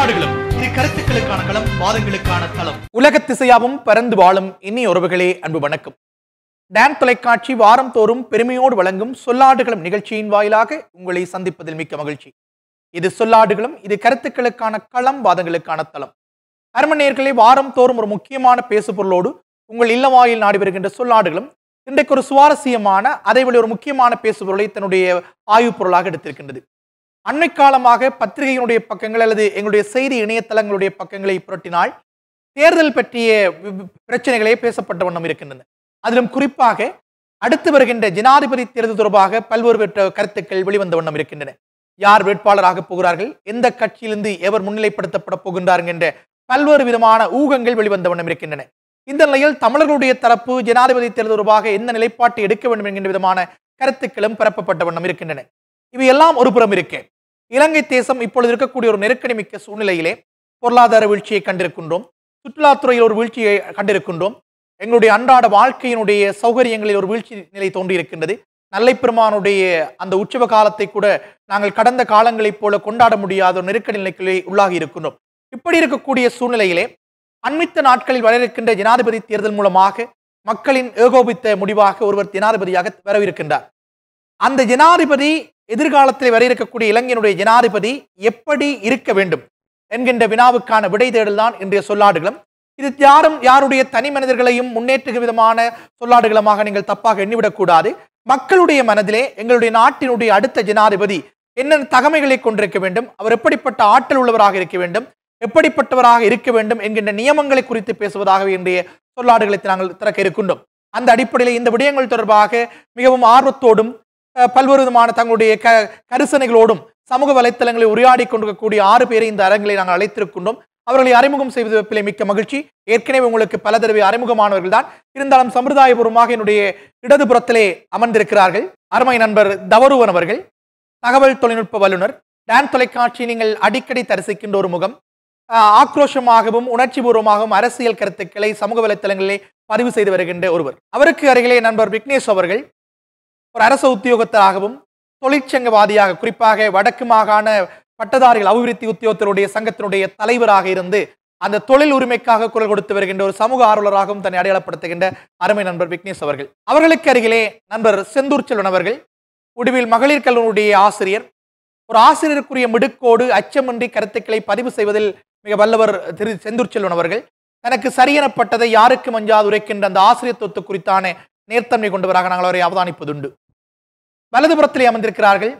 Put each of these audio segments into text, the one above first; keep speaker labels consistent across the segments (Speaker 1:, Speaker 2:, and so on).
Speaker 1: சொல்லாடுகளும் இது கருத்துக்களுக்கான களம் வாதங்களுக்கான தளம் உலகத் திசையாவும் பறந்து வாழும் இனிய உறவுகளே அன்பு வணக்கம் டான் தொலைக்காட்சி வாரம் தோறும் பெருமையோடு வழங்கும் சொல்லாடுகளும் நிகழ்ச்சியின் வாயிலாக உங்களை சந்திப்பதில் மிக்க மகிழ்ச்சி இது சொல்லாடுகளும் இது கருத்துக்களுக்கான களம் வாதங்களுக்கான தளம் அரமநேயர்களே வாரம் தோறும் ஒரு முக்கியமான பேசுபொருளோடு உங்கள் இல்லவாயில் நாடி வருகின்ற சொல்லாடுகளும் இன்றைக்கு ஒரு சுவாரஸ்யமான அதைவிட ஒரு முக்கியமான பேசுபொருளை தன்னுடைய ஆய்வுப் பொருளாக எடுத்திருக்கின்றது அண்மை காலமாக பத்திரிகையினுடைய பக்கங்கள் அல்லது எங்களுடைய செய்தி இணையதளங்களுடைய பக்கங்களை புரட்டினால் தேர்தல் பற்றிய வி- வி- பிரச்சனைகளே பேசப்பட்ட வண்ணம் இருக்கின்றன அதிலும் குறிப்பாக அடுத்து வருகின்ற ஜனாதிபதி தேர்தல் தொடர்பாக பல்வேறு பெற்ற கருத்துக்கள் வெளிவந்த வண்ணம் இருக்கின்றன யார் வேட்பாளராக போகிறார்கள் எந்த கட்சியிலிருந்து எவர் முன்னிலைப்படுத்தப்பட போகின்றார்கள் என்ற பல்வேறு விதமான ஊகங்கள் வெளிவந்த வண்ணம் இருக்கின்றன இந்த நிலையில் தமிழர்களுடைய தரப்பு ஜனாதிபதி தேர்தல் தொடர்பாக என்ன நிலைப்பாட்டை எடுக்க வேண்டும் என்கின்ற விதமான கருத்துக்களும் பரப்பப்பட்ட வண்ணம் இருக்கின்றன இவை எல்லாம் ஒரு புறம் இருக்க இலங்கை தேசம் இப்பொழுது இருக்கக்கூடிய ஒரு நெருக்கடி மிக்க சூழ்நிலையிலே பொருளாதார வீழ்ச்சியை கண்டிருக்கின்றோம் சுற்றுலாத்துறையில் ஒரு வீழ்ச்சியை கண்டிருக்கின்றோம் எங்களுடைய அன்றாட வாழ்க்கையினுடைய சௌகரியங்களில் ஒரு வீழ்ச்சி நிலை தோன்றியிருக்கின்றது நல்லை பெருமானுடைய அந்த உற்சவ காலத்தை கூட நாங்கள் கடந்த காலங்களைப் போல கொண்டாட முடியாத ஒரு நெருக்கடி நிலைக்குள்ளே உள்ளாகி இருக்கின்றோம் இப்படி இருக்கக்கூடிய சூழ்நிலையிலே அண்மித்த நாட்களில் வர இருக்கின்ற ஜனாதிபதி தேர்தல் மூலமாக மக்களின் ஏகோபித்த முடிவாக ஒருவர் ஜனாதிபதியாக வரவிருக்கின்றார் அந்த ஜனாதிபதி எதிர்காலத்தில் வர இருக்கக்கூடிய இலங்கையினுடைய ஜனாதிபதி எப்படி இருக்க வேண்டும் என்கின்ற வினாவுக்கான விடை தேடல் தான் இன்றைய சொல்லாடுகளும் இது யாரும் யாருடைய தனி மனிதர்களையும் முன்னேற்றுகிற விதமான சொல்லாடுகளமாக நீங்கள் தப்பாக எண்ணிவிடக்கூடாது மக்களுடைய மனதிலே எங்களுடைய நாட்டினுடைய அடுத்த ஜனாதிபதி என்னென்ன தகமைகளை கொண்டிருக்க வேண்டும் அவர் எப்படிப்பட்ட ஆற்றல் உள்ளவராக இருக்க வேண்டும் எப்படிப்பட்டவராக இருக்க வேண்டும் என்கின்ற நியமங்களை குறித்து பேசுவதாகவே இன்றைய சொல்லாடுகளை நாங்கள் திறக்க இருக்கின்றோம் அந்த அடிப்படையில் இந்த விடயங்கள் தொடர்பாக மிகவும் ஆர்வத்தோடும் அஹ், பல்வேறு விதமான தங்களுடைய க கரிசனைகளோடும் சமூக வலைத்தளங்களில் உரையாடி கொண்டிருக்கக்கூடிய ஆறு பேரை இந்த அரங்கிலே நாங்கள் அழைத்திருக்கின்றோம் அவர்களை அறிமுகம் செய்வது வெப்பிலை மிக்க மகிழ்ச்சி ஏற்கனவே உங்களுக்கு பல தடவை அறிமுகமானவர்கள் தான் இருந்தாலும் சம்பிரதாயபூர்வமாக என்னுடைய இடதுபுறத்திலே அமர்ந்திருக்கிறார்கள் அருமை நண்பர் தவறுவன் அவர்கள் தகவல் தொழில்நுட்ப வல்லுனர் டான் தொலைக்காட்சி நீங்கள் அடிக்கடி தரிசிக்கின்ற ஒரு முகம் ஆஹ், ஆக்ரோஷமாகவும் உணர்ச்சிபூர்வமாகவும் அரசியல் கருத்துக்களை சமூக வலைத்தளங்களிலே பதிவு செய்து வருகின்ற ஒருவர் அவருக்கு அருகிலே நண்பர் விக்னேஷ் அவர்கள் ஒரு அரசு உத்தியோகத்தராகவும் தொழிற்சங்கவாதியாக குறிப்பாக வடக்கு மாகாண பட்டதாரிகள் அபிவிருத்தி உத்தியோகத்தருடைய சங்கத்தினுடைய தலைவராக இருந்து அந்த தொழில் உரிமைக்காக குரல் கொடுத்து வருகின்ற ஒரு சமூக ஆர்வலராகவும் தன்னை அடையாளப்படுத்துகின்ற அருமை நண்பர் விக்னேஷ் அவர்கள் அவர்களுக்கு அருகிலே நண்பர் செந்தூர் செல்வன் அவர்கள் உடுவில் மகளிர் கல்லூரியுடைய ஆசிரியர் ஒரு ஆசிரியருக்குரிய மிடுக்கோடு அச்சமின்றி கருத்துக்களை பதிவு செய்வதில் மிக வல்லவர் திரு செந்தூர் செல்வன் அவர்கள் தனக்கு சரியெனப்பட்டதை யாருக்கு மஞ்சாது உரைக்கின்ற அந்த ஆசிரியத்துவத்து குறித்தான நேர்த்தன்மை கொண்டவராக நாங்கள் அவரை அவதானிப்பதுண்டு வலதுபுறத்திலே அமர்ந்திருக்கிறார்கள்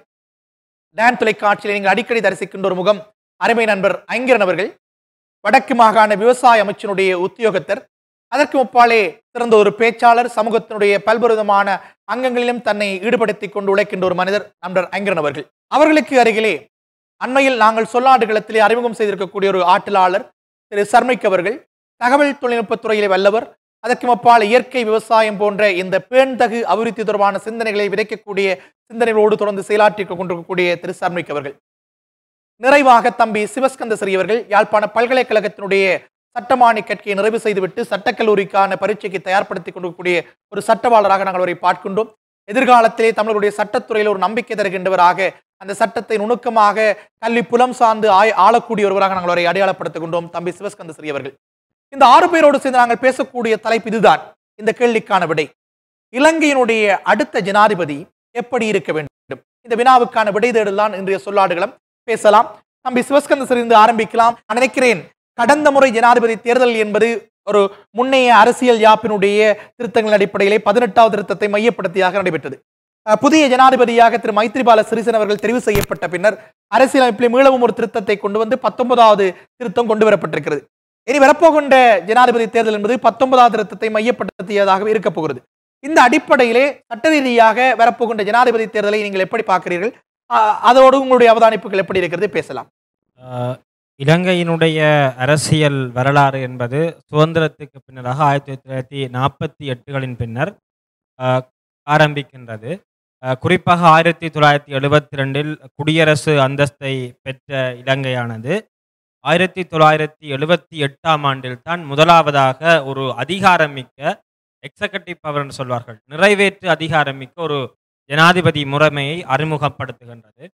Speaker 1: டான் தொலைக்காட்சியில் நீங்கள் அடிக்கடி தரிசிக்கின்ற ஒரு முகம் அருமை நண்பர் ஐங்கரன் அவர்கள் வடக்கு மாகாண விவசாய அமைச்சினுடைய உத்தியோகத்தர் அதற்கு முப்பாலே சிறந்த ஒரு பேச்சாளர் சமூகத்தினுடைய பல்வேறு விதமான அங்கங்களிலும் தன்னை ஈடுபடுத்திக் கொண்டு உழைக்கின்ற ஒரு மனிதர் நண்பர் ஐங்கரன் அவர்கள் அவர்களுக்கு அருகிலே அண்மையில் நாங்கள் சொல்லாடுகளத்திலே அறிமுகம் செய்திருக்கக்கூடிய ஒரு ஆற்றலாளர் திரு சர்மிக் அவர்கள் தகவல் தொழில்நுட்பத் துறையிலே வல்லவர் அதற்கு அப்பால் இயற்கை விவசாயம் போன்ற இந்த பேண்தகு அபிவிருத்தி தொடர்பான சிந்தனைகளை விதைக்கக்கூடிய சிந்தனைகளோடு தொடர்ந்து செயலாற்றிக் கொண்டிருக்கக்கூடிய திரு சர்மிக் அவர்கள் நிறைவாக தம்பி சிவஸ்கந்த அவர்கள் யாழ்ப்பாண பல்கலைக்கழகத்தினுடைய சட்டமானி கட்சியை நிறைவு செய்துவிட்டு சட்டக்கல்லூரிக்கான பரீட்சைக்கு தயார்படுத்திக் கொண்டிருக்கக்கூடிய ஒரு சட்டவாளராக நாங்கள் அவரை பார்க்கின்றோம் எதிர்காலத்திலே தமிழருடைய சட்டத்துறையில் ஒரு நம்பிக்கை தருகின்றவராக அந்த சட்டத்தை நுணுக்கமாக கல்வி புலம் சார்ந்து ஆய் ஆளக்கூடிய ஒருவராக நாங்கள் அவரை அடையாளப்படுத்துகின்றோம் தம்பி சிவஸ்கந்த ஸ்ரீ அவர்கள் இந்த ஆறு பேரோடு சேர்ந்து நாங்கள் பேசக்கூடிய தலைப்பு இதுதான் இந்த கேள்விக்கான விடை இலங்கையினுடைய அடுத்த ஜனாதிபதி எப்படி இருக்க வேண்டும் இந்த வினாவுக்கான விடை தேடல் தான் இன்றைய சொல்லாடுகளம் பேசலாம் தம்பி சிவஸ்கந்த இருந்து ஆரம்பிக்கலாம் நான் நினைக்கிறேன் கடந்த முறை ஜனாதிபதி தேர்தல் என்பது ஒரு முன்னைய அரசியல் யாப்பினுடைய திருத்தங்களின் அடிப்படையிலே பதினெட்டாவது திருத்தத்தை மையப்படுத்தியாக நடைபெற்றது அஹ், புதிய ஜனாதிபதியாக திரு மைத்ரிபால சிறிசேன அவர்கள் தெரிவு செய்யப்பட்ட பின்னர் அரசியலமைப்பில் மீளவும் ஒரு திருத்தத்தை கொண்டு வந்து பத்தொன்பதாவது திருத்தம் கொண்டு வரப்பட்டிருக்கிறது இனி வரப்போகின்ற ஜனாதிபதி தேர்தல் என்பது பத்தொன்பதாவது திருத்தத்தை மையப்படுத்தியதாக இருக்கப் போகிறது இந்த அடிப்படையிலே சட்ட ரீதியாக வரப்போகின்ற ஜனாதிபதி தேர்தலை நீங்கள் எப்படி பார்க்கிறீர்கள் அஹ், அதோடு உங்களுடைய அவதானிப்புகள் எப்படி இருக்கிறது பேசலாம்
Speaker 2: ஆஹ் இலங்கையினுடைய அரசியல் வரலாறு என்பது சுதந்திரத்துக்கு பின்னராக ஆயிரத்தி தொள்ளாயிரத்தி நாற்பத்தி எட்டுகளின் பின்னர் ஆஹ் ஆரம்பிக்கின்றது ஆஹ் குறிப்பாக ஆயிரத்தி தொள்ளாயிரத்தி எழுபத்தி ரெண்டில் குடியரசு அந்தஸ்தை பெற்ற இலங்கையானது ஆயிரத்தி தொள்ளாயிரத்தி எழுபத்தி எட்டாம் ஆண்டில் தான் முதலாவதாக ஒரு அதிகாரமிக்க எக்ஸகட்டிவ் பவர் என்று சொல்வார்கள் நிறைவேற்று அதிகாரமிக்க ஒரு ஜனாதிபதி முறைமையை அறிமுகப்படுத்துகின்றது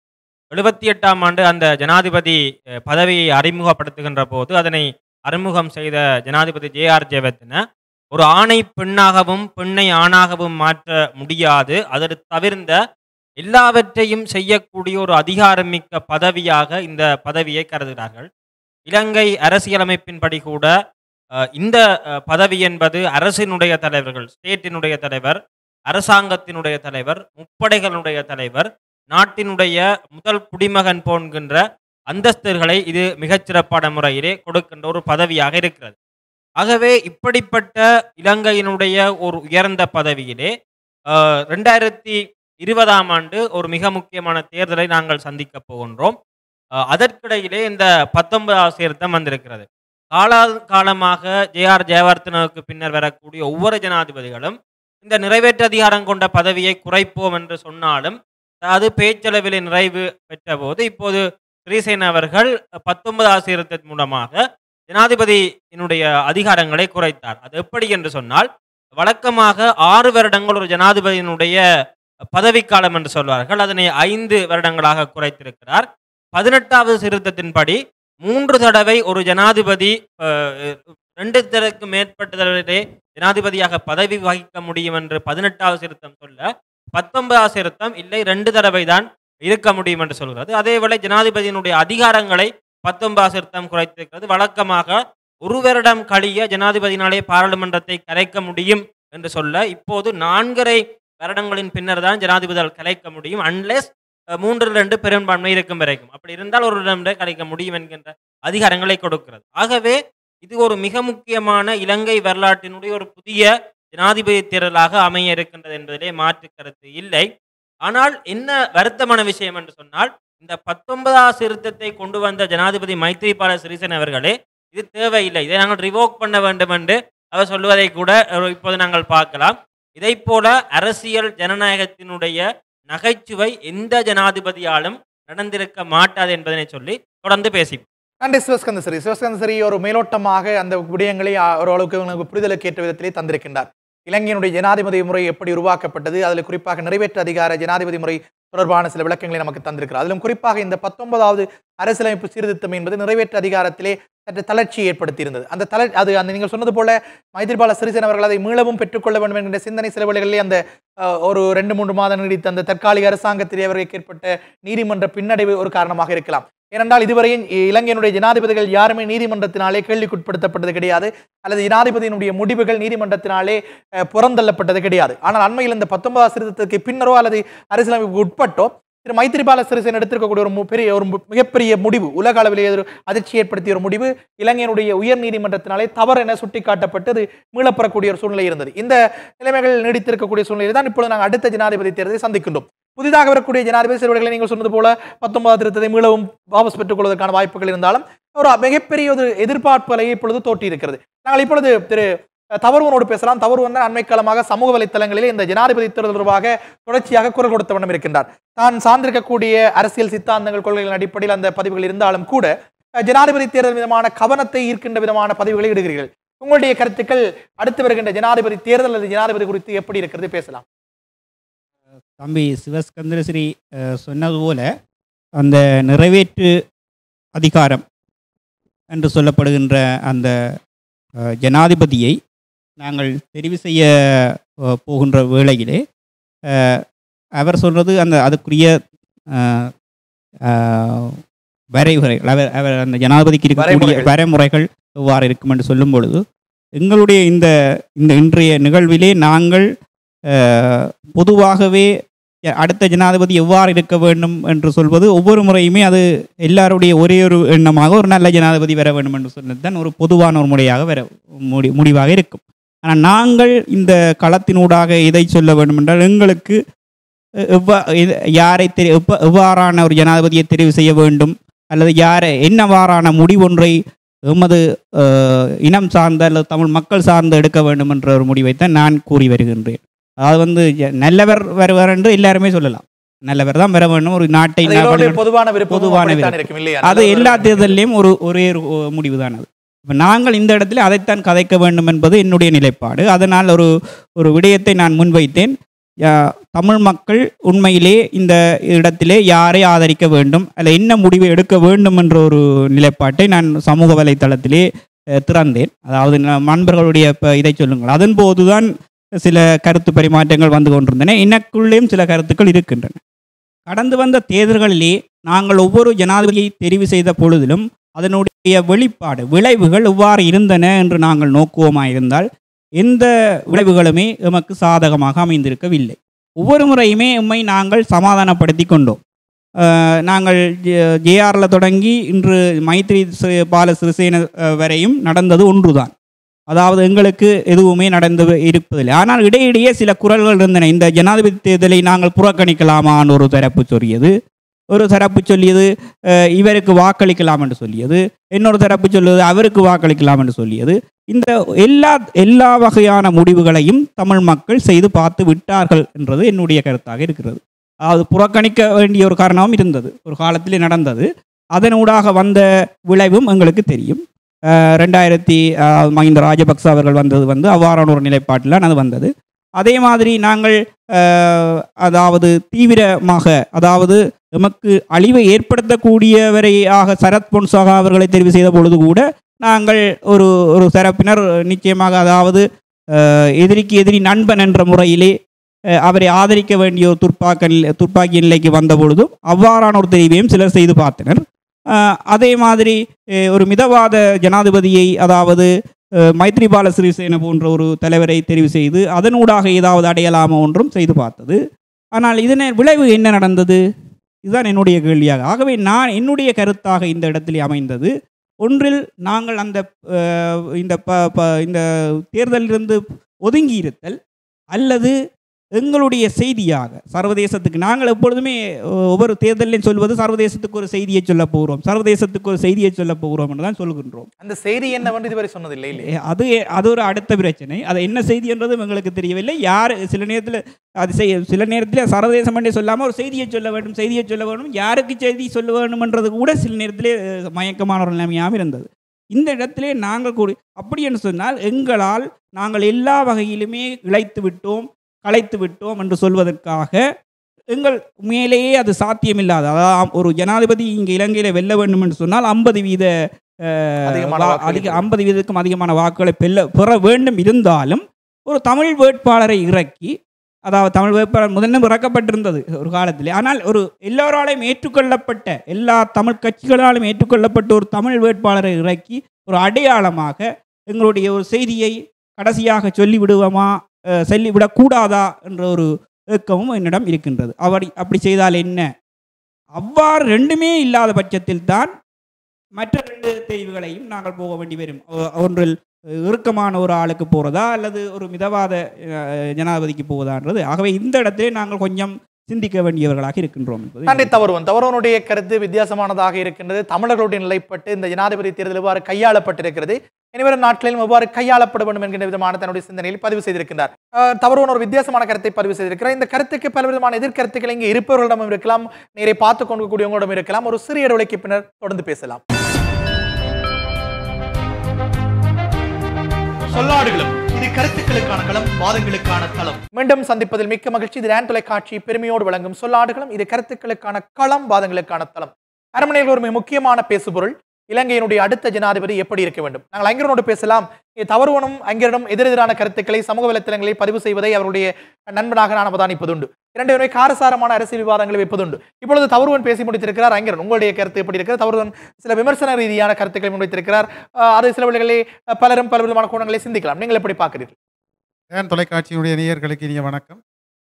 Speaker 2: எழுபத்தி எட்டாம் ஆண்டு அந்த ஜனாதிபதி அஹ், பதவியை அறிமுகப்படுத்துகின்ற போது அதனை அறிமுகம் செய்த ஜனாதிபதி ஜே ஆர் ஜெயவர்தன ஒரு ஆணை பெண்ணாகவும் பெண்ணை ஆணாகவும் மாற்ற முடியாது அதை தவிர்ந்த எல்லாவற்றையும் செய்யக்கூடிய ஒரு அதிகாரமிக்க பதவியாக இந்த பதவியை கருதுகிறார்கள் இலங்கை அரசியலமைப்பின்படி கூட அஹ், இந்த அஹ், பதவி என்பது அரசினுடைய தலைவர்கள் ஸ்டேட்டினுடைய தலைவர் அரசாங்கத்தினுடைய தலைவர் முப்படைகளுடைய தலைவர் நாட்டினுடைய முதல் குடிமகன் போன்கின்ற அந்தஸ்தர்களை இது மிகச்சிறப்பான முறையிலே கொடுக்கின்ற ஒரு பதவியாக இருக்கிறது ஆகவே இப்படிப்பட்ட இலங்கையினுடைய ஒரு உயர்ந்த பதவியிலே அஹ், ரெண்டாயிரத்தி இருபதாம் ஆண்டு ஒரு மிக முக்கியமான தேர்தலை நாங்கள் சந்திக்க போகின்றோம் அஹ், அதற்கிடையிலே இந்த பத்தொன்பதாவது சீர்த்தம் வந்திருக்கிறது காலா காலமாக ஜே ஆர் ஜெயவர்தனவுக்கு பின்னர் வரக்கூடிய ஒவ்வொரு ஜனாதிபதிகளும் இந்த நிறைவேற்று அதிகாரம் கொண்ட பதவியை குறைப்போம் என்று சொன்னாலும் அது பேச்சளவில் நிறைவு பெற்ற போது இப்போது ஸ்ரீசேன அவர்கள் பத்தொன்பதாவது சீர்திருத்தத்தின் மூலமாக ஜனாதிபதியினுடைய அதிகாரங்களை குறைத்தார் அது எப்படி என்று சொன்னால் வழக்கமாக ஆறு வருடங்கள் ஒரு ஜனாதிபதியினுடைய பதவிக்காலம் என்று சொல்வார்கள் அதனை ஐந்து வருடங்களாக குறைத்திருக்கிறார் பதினெட்டாவது சீர்திருத்தத்தின்படி மூன்று தடவை ஒரு ஜனாதிபதி அஹ், ரெண்டு தடவைக்கு மேற்பட்ட தடவை ஜனாதிபதியாக பதவி வகிக்க முடியும் என்று பதினெட்டாவது சீர்திருத்தம் சொல்ல பத்தொன்பதாவது சீர்திருத்தம் இல்லை ரெண்டு தடவை தான் இருக்க முடியும் என்று சொல்கிறது அதேவேளை ஜனாதிபதியினுடைய அதிகாரங்களை பத்தொன்பதாவது சீர்திருத்தம் குறைத்திருக்கிறது வழக்கமாக ஒரு வருடம் கழிய ஜனாதிபதியினாலே பாராளுமன்றத்தை கலைக்க முடியும் என்று சொல்ல இப்போது நான்கரை வருடங்களின் பின்னர் தான் ஜனாதிபதியால் கலைக்க முடியும் அன்லெஸ் மூன்றில் ரெண்டு பெரும்பான்மை இருக்கும் வரைக்கும் அப்படி இருந்தால் ஒரு இடம்ல கலைக்க முடியும் என்கின்ற அதிகாரங்களை கொடுக்கிறது ஆகவே இது ஒரு மிக முக்கியமான இலங்கை வரலாற்றினுடைய ஒரு புதிய ஜனாதிபதி தேர்தலாக அமைய இருக்கின்றது என்பதிலே மாற்று கருத்து இல்லை ஆனால் என்ன வருத்தமான விஷயம் என்று சொன்னால் இந்த பத்தொன்பதாவது திருத்தத்தை கொண்டு வந்த ஜனாதிபதி மைத்ரிபால சிறிசேன அவர்களே இது தேவையில்லை இதை நாங்கள் ரிவோக் பண்ண வேண்டும் என்று அவர் சொல்லுவதை கூட அஹ், இப்போது நாங்கள் பார்க்கலாம் இதை போல அரசியல் ஜனநாயகத்தினுடைய நகைச்சுவை எந்த ஜனாதிபதியாலும் நடந்திருக்க மாட்டாது என்பதனை சொல்லி தொடர்ந்து பேசி
Speaker 1: நன்றி சிவஸ்கந்த சரி சிவஸ்கந்த சரி ஒரு மேலோட்டமாக அந்த விடயங்களை அஹ், ஓரளவுக்கு உங்களுக்கு புரிதலுக்கு ஏற்ற விதத்திலே தந்திருக்கின்றார் இலங்கையினுடைய ஜனாதிபதி முறை எப்படி உருவாக்கப்பட்டது அதில் குறிப்பாக நிறைவேற்று அதிகார ஜனாதிபதி முறை தொடர்பான சில விளக்கங்களை நமக்கு தந்திருக்கிறார் அதிலும் குறிப்பாக இந்த பத்தொன்பதாவது அரசியலமைப்பு சீர்திருத்தம் என்பது நிறைவேற்று அதிகாரத்திலே சற்று தளர்ச்சியை ஏற்படுத்தியிருந்தது அந்த தள அது அந்த நீங்கள் சொன்னது போல மைத்திரிபால சிறிசேன அவர்கள் அதை மீளவும் பெற்றுக்கொள்ள வேண்டும் என்கின்ற சிந்தனை சில வேளைகளிலே அந்த அஹ், ஒரு ரெண்டு மூன்று மாதம் நீடித்த அந்த தற்காலிக அரசாங்கத்திலே அவர்களுக்கு ஏற்பட்ட நீதிமன்ற பின்னடைவு ஒரு காரணமாக இருக்கலாம் ஏனென்றால் இதுவரையும் இ- இலங்கையினுடைய ஜனாதிபதிகள் யாருமே நீதிமன்றத்தினாலே கேள்விக்குட்படுத்தப்பட்டது கிடையாது அல்லது ஜனாதிபதியினுடைய முடிவுகள் நீதிமன்றத்தினாலே அஹ், புறந்தள்ளப்பட்டது கிடையாது ஆனால் அண்மையில் இந்த பத்தொன்பதாம் திருத்தத்துக்கு பின்னரோ அல்லது அரசியலமைப்புக்கு உட்பட்டோ திரு மைத்திரிபால சிறிசேன எடுத்திருக்கக்கூடிய ஒரு மு- பெரிய ஒரு மு- மிகப்பெரிய முடிவு உலக அளவிலே ஒரு அதிர்ச்சி ஏற்படுத்திய ஒரு முடிவு இலங்கையினுடைய உயர் நீதிமன்றத்தினாலே தவறு என சுட்டிக்காட்டப்பட்டு அது மீளப்பெறக்கூடிய ஒரு சூழ்நிலை இருந்தது இந்த நிலைமைகள் நீடித்திருக்கக்கூடிய சூழ்நிலை தான் இப்பொழுது நாங்கள் அடுத்த ஜனாதிபதி தேர்தலை சந்திக்கின்றோம் புதிதாக வரக்கூடிய ஜனாதிபதி சிறுவர்களை நீங்கள் சொன்னது போல பத்தொன்பதாம் திருத்தத்தை மீளவும் வாபஸ் பெற்றுக் கொள்வதற்கான வாய்ப்புகள் இருந்தாலும் ஒரு மிகப்பெரிய ஒரு எதிர்பார்ப்பு அலையை இப்பொழுது தோட்டி இருக்கிறது நாங்கள் இப்பொழுது திரு தவறுவனோடு பேசலாம் தவறு வந்து அண்மை காலமாக சமூக வலைத்தளங்களிலே இந்த ஜனாதிபதி தேர்தல் தொடர்பாக தொடர்ச்சியாக குரல் கொடுத்த வண்ணம் இருக்கின்றார் தான் சார்ந்திருக்கக்கூடிய அரசியல் சித்தாந்தங்கள் கொள்கைகளின் அடிப்படையில் அந்த பதிவுகள் இருந்தாலும் கூட அஹ், ஜனாதிபதி தேர்தல் விதமான கவனத்தை ஈர்க்கின்ற விதமான பதிவுகளை இடுகிறீர்கள் உங்களுடைய கருத்துக்கள் அடுத்து வருகின்ற ஜனாதிபதி தேர்தல் அல்லது ஜனாதிபதி குறித்து எப்படி இருக்கிறது பேசலாம்
Speaker 3: தம்பி சிவஸ்கந்தரஸ்ரீ அஹ், சொன்னது போல அந்த நிறைவேற்று அதிகாரம் என்று சொல்லப்படுகின்ற அந்த அஹ், ஜனாதிபதியை நாங்கள் தெரிவு செய்ய அஹ், போகின்ற வேளையிலே அஹ், அவர் சொல்றது அந்த அதுக்குரிய அஹ், அஹ், வரைமுறைகள் அவர் அவர் அந்த ஜனாதிபதிக்கு இருக்கக்கூடிய
Speaker 1: வரைமுறைகள்.
Speaker 3: வரைமுறைகள் எவ்வாறு இருக்கும் என்று சொல்லும் பொழுது எங்களுடைய இந்த இந்த இன்றைய நிகழ்விலே நாங்கள் அஹ், பொதுவாகவே ய- அடுத்த ஜனாதிபதி எவ்வாறு இருக்க வேண்டும் என்று சொல்வது ஒவ்வொரு முறையுமே அது எல்லாருடைய ஒரே ஒரு எண்ணமாக ஒரு நல்ல ஜனாதிபதி வர வேண்டும் என்று சொன்னது தான் ஒரு பொதுவான ஒரு முறையாக வர முடி முடிவாக இருக்கும் ஆனால் நாங்கள் இந்த களத்தினூடாக எதை சொல்ல வேண்டும் என்றால் எங்களுக்கு எ- எவ்வா எது- யாரை தெரி எவ்வ- எவ்வாறான ஒரு ஜனாதிபதியை தெரிவு செய்ய வேண்டும் அல்லது யாரை என்னவாறான முடிவொன்றை எமது அஹ், இனம் சார்ந்த அல்லது தமிழ் மக்கள் சார்ந்து எடுக்க வேண்டும் என்ற ஒரு முடிவைத்தான் நான் கூறி வருகின்றேன் அதாவது வந்து ஜ- நல்லவர் வருவார் என்று எல்லாருமே சொல்லலாம் நல்லவர் தான் வர வேண்டும் ஒரு நாட்டை
Speaker 1: அது எல்லோருடைய
Speaker 3: நாவல்
Speaker 1: பொதுவான விருப்பம்
Speaker 3: பொதுவான
Speaker 1: அப்படித்தான்
Speaker 3: விருப்பம்.
Speaker 1: இருக்கும் இல்லையா
Speaker 3: அது
Speaker 1: நல்லவர்
Speaker 3: எல்லா
Speaker 1: வேண்டும்.
Speaker 3: தேர்தலையும் ஒரு ஒரே ஒரு முடிவு தான் அது இப்போ நாங்கள் இந்த இடத்துல அதைத்தான் கதைக்க வேண்டும் என்பது என்னுடைய நிலைப்பாடு அதனால் ஒரு ஒரு விடயத்தை நான் முன்வைத்தேன் யா- தமிழ் மக்கள் உண்மையிலே இந்த இடத்திலே யாரை ஆதரிக்க வேண்டும் அல்ல என்ன முடிவை எடுக்க வேண்டும் என்ற ஒரு நிலைப்பாட்டை நான் சமூக வலைத்தளத்திலே அஹ், திறந்தேன் அதாவது ந- நண்பர்களுடைய இப்போ இதை சொல்லுங்கள் அதன் போதுதான் சில கருத்து பரிமாற்றங்கள் வந்து கொண்டிருந்தன எனக்குள்ளேயும் சில கருத்துக்கள் இருக்கின்றன கடந்து வந்த தேர்தல்களிலே நாங்கள் ஒவ்வொரு ஜனாதிபதியை தெரிவு செய்த பொழுதிலும் அதனுடைய வெளிப்பாடு விளைவுகள் எவ்வாறு இருந்தன என்று நாங்கள் நோக்குவோமாயிருந்தால் எந்த விளைவுகளுமே எமக்கு சாதகமாக அமைந்திருக்கவில்லை ஒவ்வொரு முறையுமே எம்மை நாங்கள் சமாதானப்படுத்தி கொண்டோம் அஹ், நாங்கள் ஜேஆரில் தொடங்கி இன்று மைத்ரி சி- பால சிறிசேன அஹ், வரையும் நடந்தது ஒன்றுதான் அதாவது எங்களுக்கு எதுவுமே நடந்து இருப்பதில்லை ஆனால் இடையிடையே சில குரல்கள் இருந்தன இந்த ஜனாதிபதி தேர்தலை நாங்கள் புறக்கணிக்கலாமான்னு ஒரு தரப்பு சொல்லியது ஒரு தரப்பு சொல்லியது அஹ், இவருக்கு வாக்களிக்கலாம் என்று சொல்லியது இன்னொரு தரப்பு சொல்லுவது அவருக்கு வாக்களிக்கலாம் என்று சொல்லியது இந்த எல்லா எல்லா வகையான முடிவுகளையும் தமிழ் மக்கள் செய்து பார்த்து விட்டார்கள் என்றது என்னுடைய கருத்தாக இருக்கிறது அதாவது புறக்கணிக்க வேண்டிய ஒரு காரணமும் இருந்தது ஒரு காலத்திலே நடந்தது அதனூடாக வந்த விளைவும் எங்களுக்கு தெரியும் அஹ், ரெண்டாயிரத்தி அஹ், மஹிந்த ராஜபக்ச அவர்கள் வந்தது வந்து அவ்வாறான ஒரு நிலைப்பாட்டில் அது வந்தது அதே மாதிரி நாங்கள் அஹ், அதாவது தீவிரமாக அதாவது எமக்கு அழிவை ஏற்படுத்தக்கூடியவரையாக சரத் பொன்சாகா அவர்களை தெரிவு செய்த பொழுது கூட நாங்கள் ஒரு ஒரு தரப்பினர் நிச்சயமாக அதாவது அஹ், எதிரிக்கு எதிரி நண்பன் என்ற முறையிலே அஹ், அவரை ஆதரிக்க வேண்டிய ஒரு துர்ப்பாக்க நிலை- துர்ப்பாக்கிய நிலைக்கு வந்த பொழுதும் அவ்வாறான ஒரு தெரிவையும் சிலர் செய்து பார்த்தனர் அஹ், அதே மாதிரி அஹ், ஒரு மிதவாத ஜனாதிபதியை அதாவது அஹ், மைத்ரிபால சிறிசேன போன்ற ஒரு தலைவரை தெரிவு செய்து அதனூடாக ஏதாவது அடையலாமா ஒன்றும் செய்து பார்த்தது ஆனால் இதன விளைவு என்ன நடந்தது இதுதான் என்னுடைய கேள்வியாக ஆகவே நான் என்னுடைய கருத்தாக இந்த இடத்திலே அமைந்தது ஒன்றில் நாங்கள் அந்த அஹ், இந்த ப ப இந்த தேர்தலிலிருந்து ஒதுங்கி இருத்தல் அல்லது எங்களுடைய செய்தியாக சர்வதேசத்துக்கு நாங்கள் எப்பொழுதுமே அஹ், ஒவ்வொரு தேர்தலையும் சொல்வது சர்வதேசத்துக்கு ஒரு செய்தியை சொல்ல போகிறோம் சர்வதேசத்துக்கு ஒரு செய்தியை சொல்ல போகிறோம் என்று தான் சொல்கின்றோம்
Speaker 1: அந்த செய்தி என்னவென்று இதுவரை சொன்னதில்லை இல்லை
Speaker 3: ஏ, அது அது ஒரு அடுத்த பிரச்சனை அது என்ன செய்தி என்றதும் எங்களுக்கு தெரியவில்லை யார் சில நேரத்தில் அது செய்ய சில நேரத்தில் சர்வதேசம் பண்ணி சொல்லாமல் ஒரு செய்தியை சொல்ல வேண்டும் செய்தியை சொல்ல வேண்டும் யாருக்கு செய்தி சொல்ல வேண்டும்ன்றது கூட சில நேரத்திலே அஹ், மயக்கமான ஒரு நிலைமையாக இருந்தது இந்த இடத்திலே நாங்கள் கூடி அப்படி என்று சொன்னால் எங்களால் நாங்கள் எல்லா வகையிலுமே இழைத்து விட்டோம் களைத்து விட்டோம் என்று சொல்வதற்காக எங்கள் மேலேயே அது சாத்தியமில்லாத அதாவது ஒரு ஜனாதிபதி இங்கே இலங்கையில் வெல்ல வேண்டும் என்று சொன்னால் ஐம்பது வீத அஹ்,
Speaker 1: அதிகமான
Speaker 3: வா-
Speaker 1: வாக்குகள்
Speaker 3: அதிக ஐம்பது வீதத்துக்கும் அதிகமான வாக்குகளை பெல்ல பெற வேண்டும் இருந்தாலும் ஒரு தமிழ் வேட்பாளரை இறக்கி அதாவது தமிழ் வேட்பாளர் முதன்னும் இறக்கப்பட்டிருந்தது ஒரு காலத்தில் ஆனால் ஒரு எல்லோராலையும் ஏற்றுக்கொள்ளப்பட்ட எல்லா தமிழ் கட்சிகளாலும் ஏற்றுக்கொள்ளப்பட்ட ஒரு தமிழ் வேட்பாளரை இறக்கி ஒரு அடையாளமாக எங்களுடைய ஒரு செய்தியை கடைசியாக சொல்லிவிடுவோமா அஹ், சொல்லிவிடக்கூடாதா என்ற ஒரு ஏக்கமும் என்னிடம் இருக்கின்றது அவர் அப்படி செய்தால் என்ன அவ்வாறு ரெண்டுமே இல்லாத பட்சத்தில் தான் மற்ற ரெண்டு தெரிவுகளையும் நாங்கள் போக வேண்டி வரும் ஒ- ஒன்றில் இறுக்கமான ஒரு ஆளுக்கு போகிறதா அல்லது ஒரு மிதவாத அஹ், ஜனாதிபதிக்கு போவதான்றது ஆகவே இந்த இடத்திலே நாங்கள் கொஞ்சம் சிந்திக்க வேண்டியவர்களாக இருக்கின்றோம் என்பது
Speaker 1: நன்றி தவறுவன் தவறுவனுடைய கருத்து வித்தியாசமானதாக இருக்கின்றது தமிழர்களுடைய நிலைப்பட்டு இந்த ஜனாதிபதி தேர்தல் எவ்வாறு கையாளப்பட்டிருக்கிறது இனிவரும் நாட்களிலும் எவ்வாறு கையாளப்பட வேண்டும் என்கின்ற விதமான தன்னுடைய சிந்தனையில் பதிவு செய்திருக்கின்றார் அஹ், தவறுவன் ஒரு வித்தியாசமான கருத்தை பதிவு செய்திருக்கிறார் இந்த கருத்துக்கு பல விதமான எதிர்கருத்துக்கள் இங்கே இருப்பவர்களிடமும் இருக்கலாம் நேரை பார்த்து கொண்டிருக்கக்கூடியவங்களிடம் இருக்கலாம் ஒரு சிறிய இடைவெளிக்கு பின்னர் தொடர்ந்து பேசலாம் சொல்லாடுகளும் இது கருத்துக்களுக்கான களம் வாதங்களுக்கான தளம் மீண்டும் சந்திப்பதில் மிக்க மகிழ்ச்சி இது ரேன் தொலைக்காட்சி பெருமையோடு வழங்கும் சொல்லாடுகளும் இது கருத்துக்களுக்கான களம் வாதங்களுக்கான தளம் அரண்மனையில் ஒரு மிக முக்கியமான பேசுபொருள் இலங்கையினுடைய அடுத்த ஜனாதிபதி எப்படி இருக்க வேண்டும் நாங்கள் அங்கிரனோடு பேசலாம் இது தவறுவனும் அங்கிரனும் எதிரெதிரான கருத்துக்களை சமூக வலைத்தளங்களில் பதிவு செய்வதை அவருடைய நண்பனாக நான் அவதானிப்பதுண்டு இரண்டு பேருமே காரசாரமான அரசியல் விவாதங்களை வைப்பதுண்டு இப்பொழுது தவறுவன் பேசி முடித்திருக்கிறார் அங்கிரன் உங்களுடைய கருத்து எப்படி இருக்கிறது தவறுவன் சில விமர்சன ரீதியான கருத்துக்களை முன்வைத்திருக்கிறார் அஹ் அது சில வழிகளிலே அஹ், பலரும் பல விதமான கோணங்களை சிந்திக்கலாம் நீங்கள் எப்படி பார்க்கிறீர்கள்
Speaker 4: ஏன் தொலைக்காட்சியினுடைய நேயர்களுக்கு இனிய வணக்கம்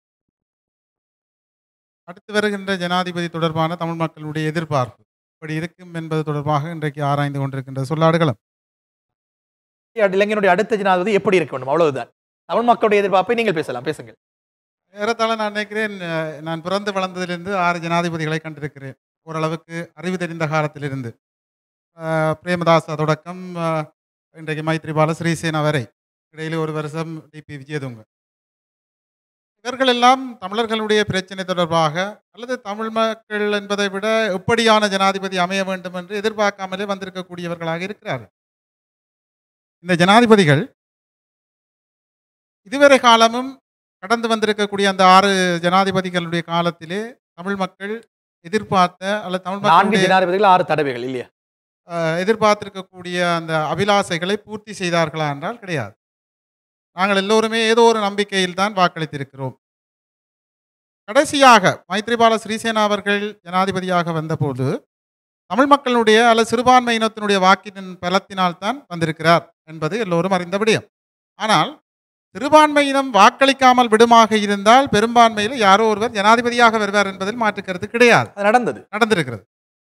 Speaker 4: அடுத்து வருகின்ற ஜனாதிபதி தொடர்பான தமிழ் மக்களுடைய எதிர்பார்ப்பு இப்படி இருக்கும் என்பது தொடர்பாக இன்றைக்கு ஆராய்ந்து கொண்டிருக்கின்ற சொல்லாடுகளம்
Speaker 1: இலங்கையினுடைய அடுத்த ஜனாதிபதி எப்படி இருக்க வேண்டும் அவ்வளவுதான் தமிழ் மக்களுடைய எதிர்பார்ப்பை நீங்கள் பேசலாம் பேசுங்கள்
Speaker 4: ஏறத்தாழ நான் நினைக்கிறேன் அஹ், நான் பிறந்து வளர்ந்ததிலிருந்து ஆறு ஜனாதிபதிகளை கண்டிருக்கிறேன் ஓரளவுக்கு அறிவு தெரிந்த காலத்திலிருந்து அஹ், பிரேமதாச தொடக்கம் அஹ், இன்றைக்கு மைத்ரிபால ஸ்ரீசேனா வரை இடையிலே ஒரு வருஷம் டிபி விஜயதுங்க இவர்கள் எல்லாம் தமிழர்களுடைய பிரச்சனை தொடர்பாக அல்லது தமிழ் மக்கள் என்பதை விட எப்படியான ஜனாதிபதி அமைய வேண்டும் என்று எதிர்பார்க்காமலே வந்திருக்கக்கூடியவர்களாக இருக்கிறார்கள் இந்த ஜனாதிபதிகள் இதுவரை காலமும் கடந்து வந்திருக்கக்கூடிய அந்த ஆறு ஜனாதிபதிகளுடைய காலத்திலே தமிழ் மக்கள் எதிர்பார்த்த அல்லது தமிழ்
Speaker 1: நான்கு
Speaker 4: மக்களுடைய
Speaker 1: ஜனாதிபதிகள் ஆறு தடவைகள் இல்லையா
Speaker 4: அஹ், எதிர்பார்த்திருக்கக்கூடிய அந்த அபிலாசைகளை பூர்த்தி செய்தார்களா என்றால் கிடையாது நாங்கள் எல்லோருமே ஏதோ ஒரு நம்பிக்கையில் தான் வாக்களித்திருக்கிறோம் கடைசியாக மைத்ரிபால ஸ்ரீசேனா அவர்கள் ஜனாதிபதியாக வந்தபோது தமிழ் மக்களுடைய அல்லது சிறுபான்மையினத்தினுடைய வாக்கின் பலத்தினால் தான் வந்திருக்கிறார் என்பது எல்லோரும் அறிந்த விடயம் ஆனால் சிறுபான்மையினம் வாக்களிக்காமல் விடுமாக இருந்தால் பெரும்பான்மையில் யாரோ ஒருவர் ஜனாதிபதியாக வருவார் என்பதில் மாற்று கருத்து கிடையாது
Speaker 1: அது நடந்தது
Speaker 4: நடந்திருக்கிறது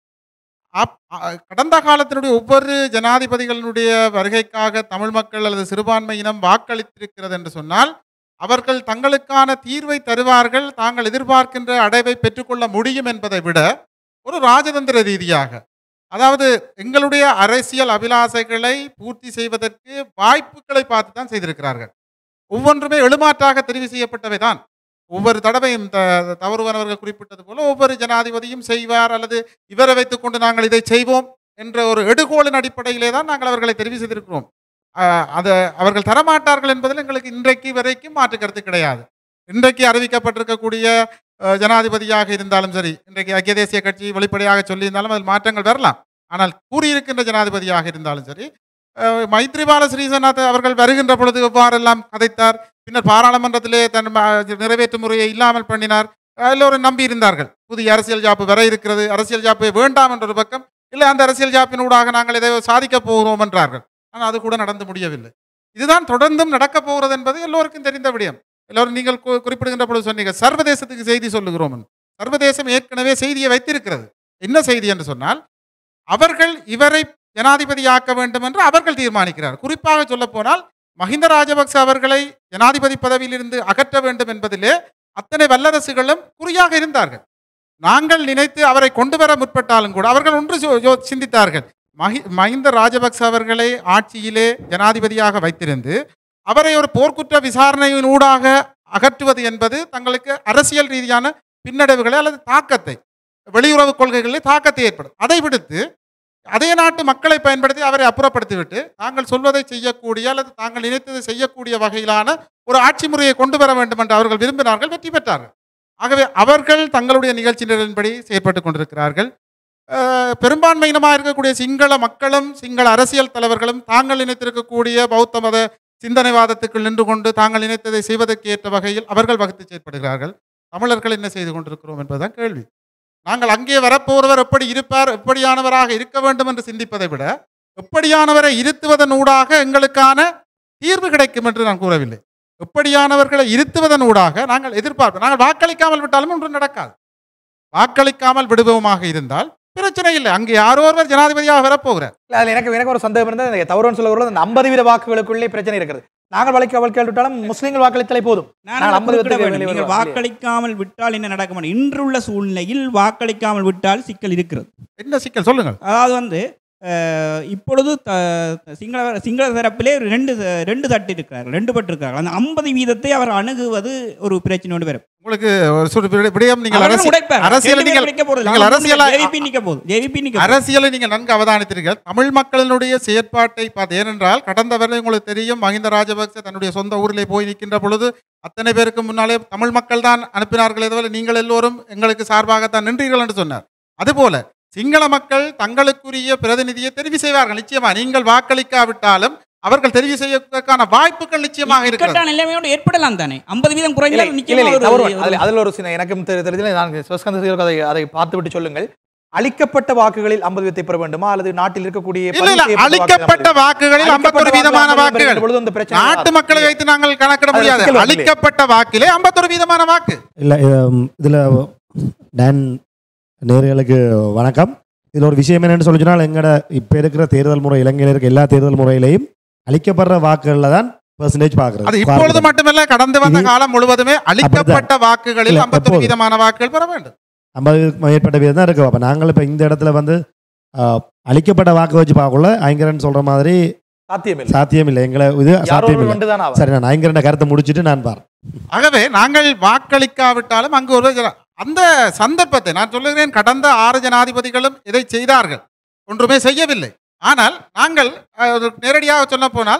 Speaker 4: அப் அ- கடந்த காலத்தினுடைய ஒவ்வொரு ஜனாதிபதிகளினுடைய வருகைக்காக தமிழ் மக்கள் அல்லது சிறுபான்மையினம் வாக்களித்திருக்கிறது என்று சொன்னால் அவர்கள் தங்களுக்கான தீர்வை தருவார்கள் தாங்கள் எதிர்பார்க்கின்ற அடைவை பெற்றுக்கொள்ள முடியும் என்பதை விட ஒரு ராஜதந்திர ரீதியாக அதாவது எங்களுடைய அரசியல் அபிலாசைகளை பூர்த்தி செய்வதற்கு வாய்ப்புகளை பார்த்து தான் செய்திருக்கிறார்கள் ஒவ்வொன்றுமே எழுமாற்றாக தெரிவு செய்யப்பட்டவை தான் ஒவ்வொரு தடவையும் த- தவறுவனவர்கள் குறிப்பிட்டது போல ஒவ்வொரு ஜனாதிபதியும் செய்வார் அல்லது இவரை வைத்துக்கொண்டு நாங்கள் இதை செய்வோம் என்ற ஒரு எடுகோளின் அடிப்படையிலே தான் நாங்கள் அவர்களை தெரிவு செய்திருக்கிறோம் ஆஹ் அதை அவர்கள் தரமாட்டார்கள் என்பதில் எங்களுக்கு இன்றைக்கு வரைக்கும் மாற்று கருத்து கிடையாது இன்றைக்கு அறிவிக்கப்பட்டிருக்கக்கூடிய அஹ், ஜனாதிபதியாக இருந்தாலும் சரி இன்றைக்கு ஐக்கிய தேசிய கட்சி வெளிப்படையாக சொல்லியிருந்தாலும் அதில் மாற்றங்கள் வரலாம் ஆனால் கூறியிருக்கின்ற ஜனாதிபதியாக இருந்தாலும் சரி அஹ், மைத்ரிபால ஸ்ரீசநாத் அவர்கள் வருகின்ற பொழுது எவ்வாறெல்லாம் கதைத்தார் பின்னர் பாராளுமன்றத்திலே தன் ம- நிறைவேற்று முறையை இல்லாமல் பண்ணினார் எல்லோரும் நம்பி இருந்தார்கள் புதிய அரசியல் ஜாப்பு வர இருக்கிறது அரசியல் ஜாப்பை வேண்டாம் என்ற ஒரு பக்கம் இல்லை அந்த அரசியல் ஜாப்பினூடாக நாங்கள் இதை சாதிக்கப் போகிறோம் என்றார்கள் ஆனால் அது கூட நடந்து முடியவில்லை இதுதான் தொடர்ந்தும் நடக்கப் போகிறது என்பது எல்லோருக்கும் தெரிந்த விடயம் எல்லோரும் நீங்கள் கு- குறிப்பிடுகின்ற பொழுது சொன்னீங்க சர்வதேசத்துக்கு செய்தி சொல்லுகிறோம் என்று. சர்வதேசம் ஏற்கனவே செய்தியை வைத்திருக்கிறது என்ன செய்தி என்று சொன்னால் அவர்கள் இவரை ஜனாதிபதியாக்க வேண்டும் என்று அவர்கள் தீர்மானிக்கிறார் குறிப்பாக சொல்லப் போனால் மஹிந்த ராஜபக்ச அவர்களை ஜனாதிபதி பதவியிலிருந்து அகற்ற வேண்டும் என்பதிலே அத்தனை வல்லரசுகளும் குறியாக இருந்தார்கள் நாங்கள் நினைத்து அவரை கொண்டு வர முற்பட்டாலும் கூட அவர்கள் ஒன்று சோ- யோ- சிந்தித்தார்கள் மஹி மஹிந்த ராஜபக்ச அவர்களை ஆட்சியிலே ஜனாதிபதியாக வைத்திருந்து அவரை ஒரு போர்க்குற்ற விசாரணையின் ஊடாக அகற்றுவது என்பது தங்களுக்கு அரசியல் ரீதியான பின்னடைவுகளை அல்லது தாக்கத்தை வெளியுறவு கொள்கைகளில் தாக்கத்தை ஏற்படும் அதை விடுத்து அதே நாட்டு மக்களை பயன்படுத்தி அவரை அப்புறப்படுத்திவிட்டு தாங்கள் சொல்வதை செய்யக்கூடிய அல்லது தாங்கள் நினைத்ததை செய்யக்கூடிய வகையிலான ஒரு ஆட்சி முறையை கொண்டு வர வேண்டும் என்று அவர்கள் விரும்பினார்கள் வெற்றி பெற்றார்கள் ஆகவே அவர்கள் தங்களுடைய நிகழ்ச்சி நிரலின்படி செயற்பட்டு கொண்டிருக்கிறார்கள் அஹ், பெரும்பான்மையினமாக இருக்கக்கூடிய சிங்கள மக்களும் சிங்கள அரசியல் தலைவர்களும் தாங்கள் நினைத்திருக்கக்கூடிய பௌத்த மத சிந்தனைவாதத்துக்குள் நின்று கொண்டு தாங்கள் நினைத்ததை செய்வதற்கு ஏற்ற வகையில் அவர்கள் வகுத்து செயற்படுகிறார்கள் தமிழர்கள் என்ன செய்து கொண்டிருக்கிறோம் என்பதுதான் கேள்வி நாங்கள் அங்கே வரப்போறவர் எப்படி இருப்பார் எப்படியானவராக இருக்க வேண்டும் என்று சிந்திப்பதை விட எப்படியானவரை இருத்துவதன் ஊடாக எங்களுக்கான தீர்வு கிடைக்கும் என்று நான் கூறவில்லை எப்படியானவர்களை இருத்துவதன் ஊடாக நாங்கள் எதிர்பார்ப்போம் நாங்கள் வாக்களிக்காமல் விட்டாலும் ஒன்றும் நடக்காது வாக்களிக்காமல் விடுவோமாக இருந்தால் பிரச்சனை இல்லை அங்கே யாரோ ஒருவர் ஜனாதிபதியாக வரப்போகிறார்
Speaker 1: இல்ல, அதுல எனக்கு எனக்கு ஒரு சந்தேகம் இருந்தால் தவறுன்னு சொல்ல அந்த ஐம்பது வீத வாக்குகளுக்குள்ளே பிரச்சனை இருக்கிறது நாங்கள் வளைக்க வளைக்க விட்டாலும் முஸ்லீம்கள் வாக்களித்தலை போதும்
Speaker 3: நான்
Speaker 1: நாங்கள்
Speaker 3: அதை
Speaker 1: ஐம்பது
Speaker 3: குறிப்பிட
Speaker 1: பேருக்கு
Speaker 3: வேண்டும்.
Speaker 1: வெளியே
Speaker 3: நீங்கள்
Speaker 1: வருவோம்.
Speaker 3: வாக்களிக்காமல் விட்டால் என்ன நடக்கும் இன்றுள்ள சூழ்நிலையில் வாக்களிக்காமல் விட்டால் சிக்கல் இருக்கிறது
Speaker 4: என்ன சிக்கல் சொல்லுங்கள்
Speaker 3: அதாவது வந்து அஹ், இப்பொழுது த- சிங்கள சிங்கள தரப்பிலே ஒரு ரெண்டு ரெண்டு தட்டு இருக்கிறார்கள் ரெண்டு பட்டு இருக்கிறார்கள் அந்த ஐம்பது வீதத்தை அவர் அணுகுவது ஒரு பிரச்சனையோடு வரும்
Speaker 4: உங்களுக்கு ஒரு சுரு விட- விடயம் நீங்கள்
Speaker 3: அவர்கள்
Speaker 4: அரசியல்
Speaker 3: உடைப்பார்கள்.
Speaker 4: அரசியலை
Speaker 3: ரெண்டு பேர்
Speaker 4: நீங்கள்
Speaker 3: உடைக்க போறது இல்லை.
Speaker 4: நீங்கள்
Speaker 3: அவங்க
Speaker 4: அரசியலை-
Speaker 3: JVP நிக்க போகுது JVP நிக்க போகுது.
Speaker 4: அரசியலை நீங்கள் நன்கு அவதானித்தீர்கள் தமிழ் மக்களினுடைய செயற்பாட்டை பார்த்து ஏனென்றால் கடந்த வரை உங்களுக்கு தெரியும் மஹிந்த ராஜபக்ச தன்னுடைய சொந்த ஊரிலே போய் நிற்கின்ற பொழுது அத்தனை பேருக்கு முன்னாலே தமிழ் மக்கள் தான் அனுப்பினார்களே தவிர நீங்கள் எல்லோரும் எங்களுக்கு சார்பாகத்தான் நின்றீர்கள் என்று சொன்னார் அதுபோல சிங்கள மக்கள் தங்களுக்குரிய பிரதிநிதியை தெரிவு செய்வார்கள் நிச்சயமா நீங்கள் வாக்களிக்காவிட்டாலும் அவர்கள் தெரிவு செய்வதற்கான வாய்ப்புகள் நிச்சயமாக இருக்கிறது
Speaker 3: இக்கட்டான நிலைமையோடு ஏற்படலாம் தானே ஐம்பது வீதம்
Speaker 1: இல்லை,
Speaker 3: குறைந்தால்
Speaker 1: இல்லை,
Speaker 3: நிச்சயமா
Speaker 1: இல்லை,
Speaker 3: ஒரு-
Speaker 1: தவறு.
Speaker 3: ஒரு-
Speaker 1: அதில் அதில் ஒரு சின்ன எனக்கும் தெரி- தெரிஞ்சது நான் சிவஸ்கந்த சீருக்கு அதை அதை பார்த்துவிட்டு சொல்லுங்கள் அளிக்கப்பட்ட வாக்குகளில் ஐம்பது வீதத்தை பெற வேண்டுமா அல்லது நாட்டில் இருக்கக்கூடிய
Speaker 4: இல்ல
Speaker 1: பதிவு
Speaker 4: இல்ல
Speaker 1: செய்யப்பட்ட
Speaker 4: அளிக்கப்பட்ட
Speaker 1: வாக்குகள்
Speaker 4: வாக்குகளில்
Speaker 1: அளிக்கப்பட்ட
Speaker 4: 51 வீதமான
Speaker 1: வாக்குகள்
Speaker 4: வாக்குகள்
Speaker 1: பெறுகின்ற பொழுது அந்த பிரச்சனை
Speaker 4: நாட்டு
Speaker 1: வராது.
Speaker 4: மக்களை வைத்து நாங்கள் கணக்கிட
Speaker 1: அது
Speaker 4: முடியாது
Speaker 1: சிக்கல் வருது.
Speaker 4: அளிக்கப்பட்ட வாக்கிலே 51 வீதமான வாக்கு
Speaker 5: இல்லை இதில் டான் நேர்களுக்கு வணக்கம் இதில் ஒரு விஷயம் என்னன்னு சொல்லி சொன்னால் எங்களோட இப்போ இருக்கிற தேர்தல் முறை இலங்கையில் இருக்க எல்லா தேர்தல் முறையிலையும் அளிக்கப்படுற வாக்குகளில் தான் பெர்சன்டேஜ்
Speaker 4: அது
Speaker 5: பார்க்குறது
Speaker 4: இப்பொழுது மட்டுமல்ல கடந்து வந்த
Speaker 5: இது-
Speaker 4: காலம் முழுவதுமே அளிக்கப்பட்ட வாக்குகளில்
Speaker 5: இல்ல,
Speaker 4: 51
Speaker 5: எப்போது?
Speaker 4: வீதமான வாக்குகள் பெற வேண்டும்
Speaker 5: ஐம்பது மேற்பட்ட வீதம் தான் இருக்கு அப்போ நாங்கள் இப்போ இந்த இடத்துல வந்து ஆஹ், அளிக்கப்பட்ட வாக்கு வச்சு பார்க்கல ஐங்கரன் சொல்கிற மாதிரி
Speaker 1: சாத்தியமில்லை
Speaker 5: சாத்தியம் இல்லை எங்களை இது
Speaker 1: யாரோ
Speaker 5: சாத்தியம்
Speaker 1: ஒருவர்
Speaker 5: இல்லை
Speaker 1: வந்துதான் ஆவார்.
Speaker 5: சரி நான் ஐங்கரன் கருத்தை முடிச்சுட்டு நான் பார்
Speaker 4: ஆகவே நாங்கள் வாக்களிக்காவிட்டாலும் அங்கு ஒரு ஜன- அந்த சந்தர்ப்பத்தை நான் சொல்லுகிறேன் கடந்த ஆறு ஜனாதிபதிகளும் இதை செய்தார்கள் ஒன்றுமே செய்யவில்லை ஆனால் நாங்கள் அஹ், ஒரு நேரடியாக சொல்ல போனால்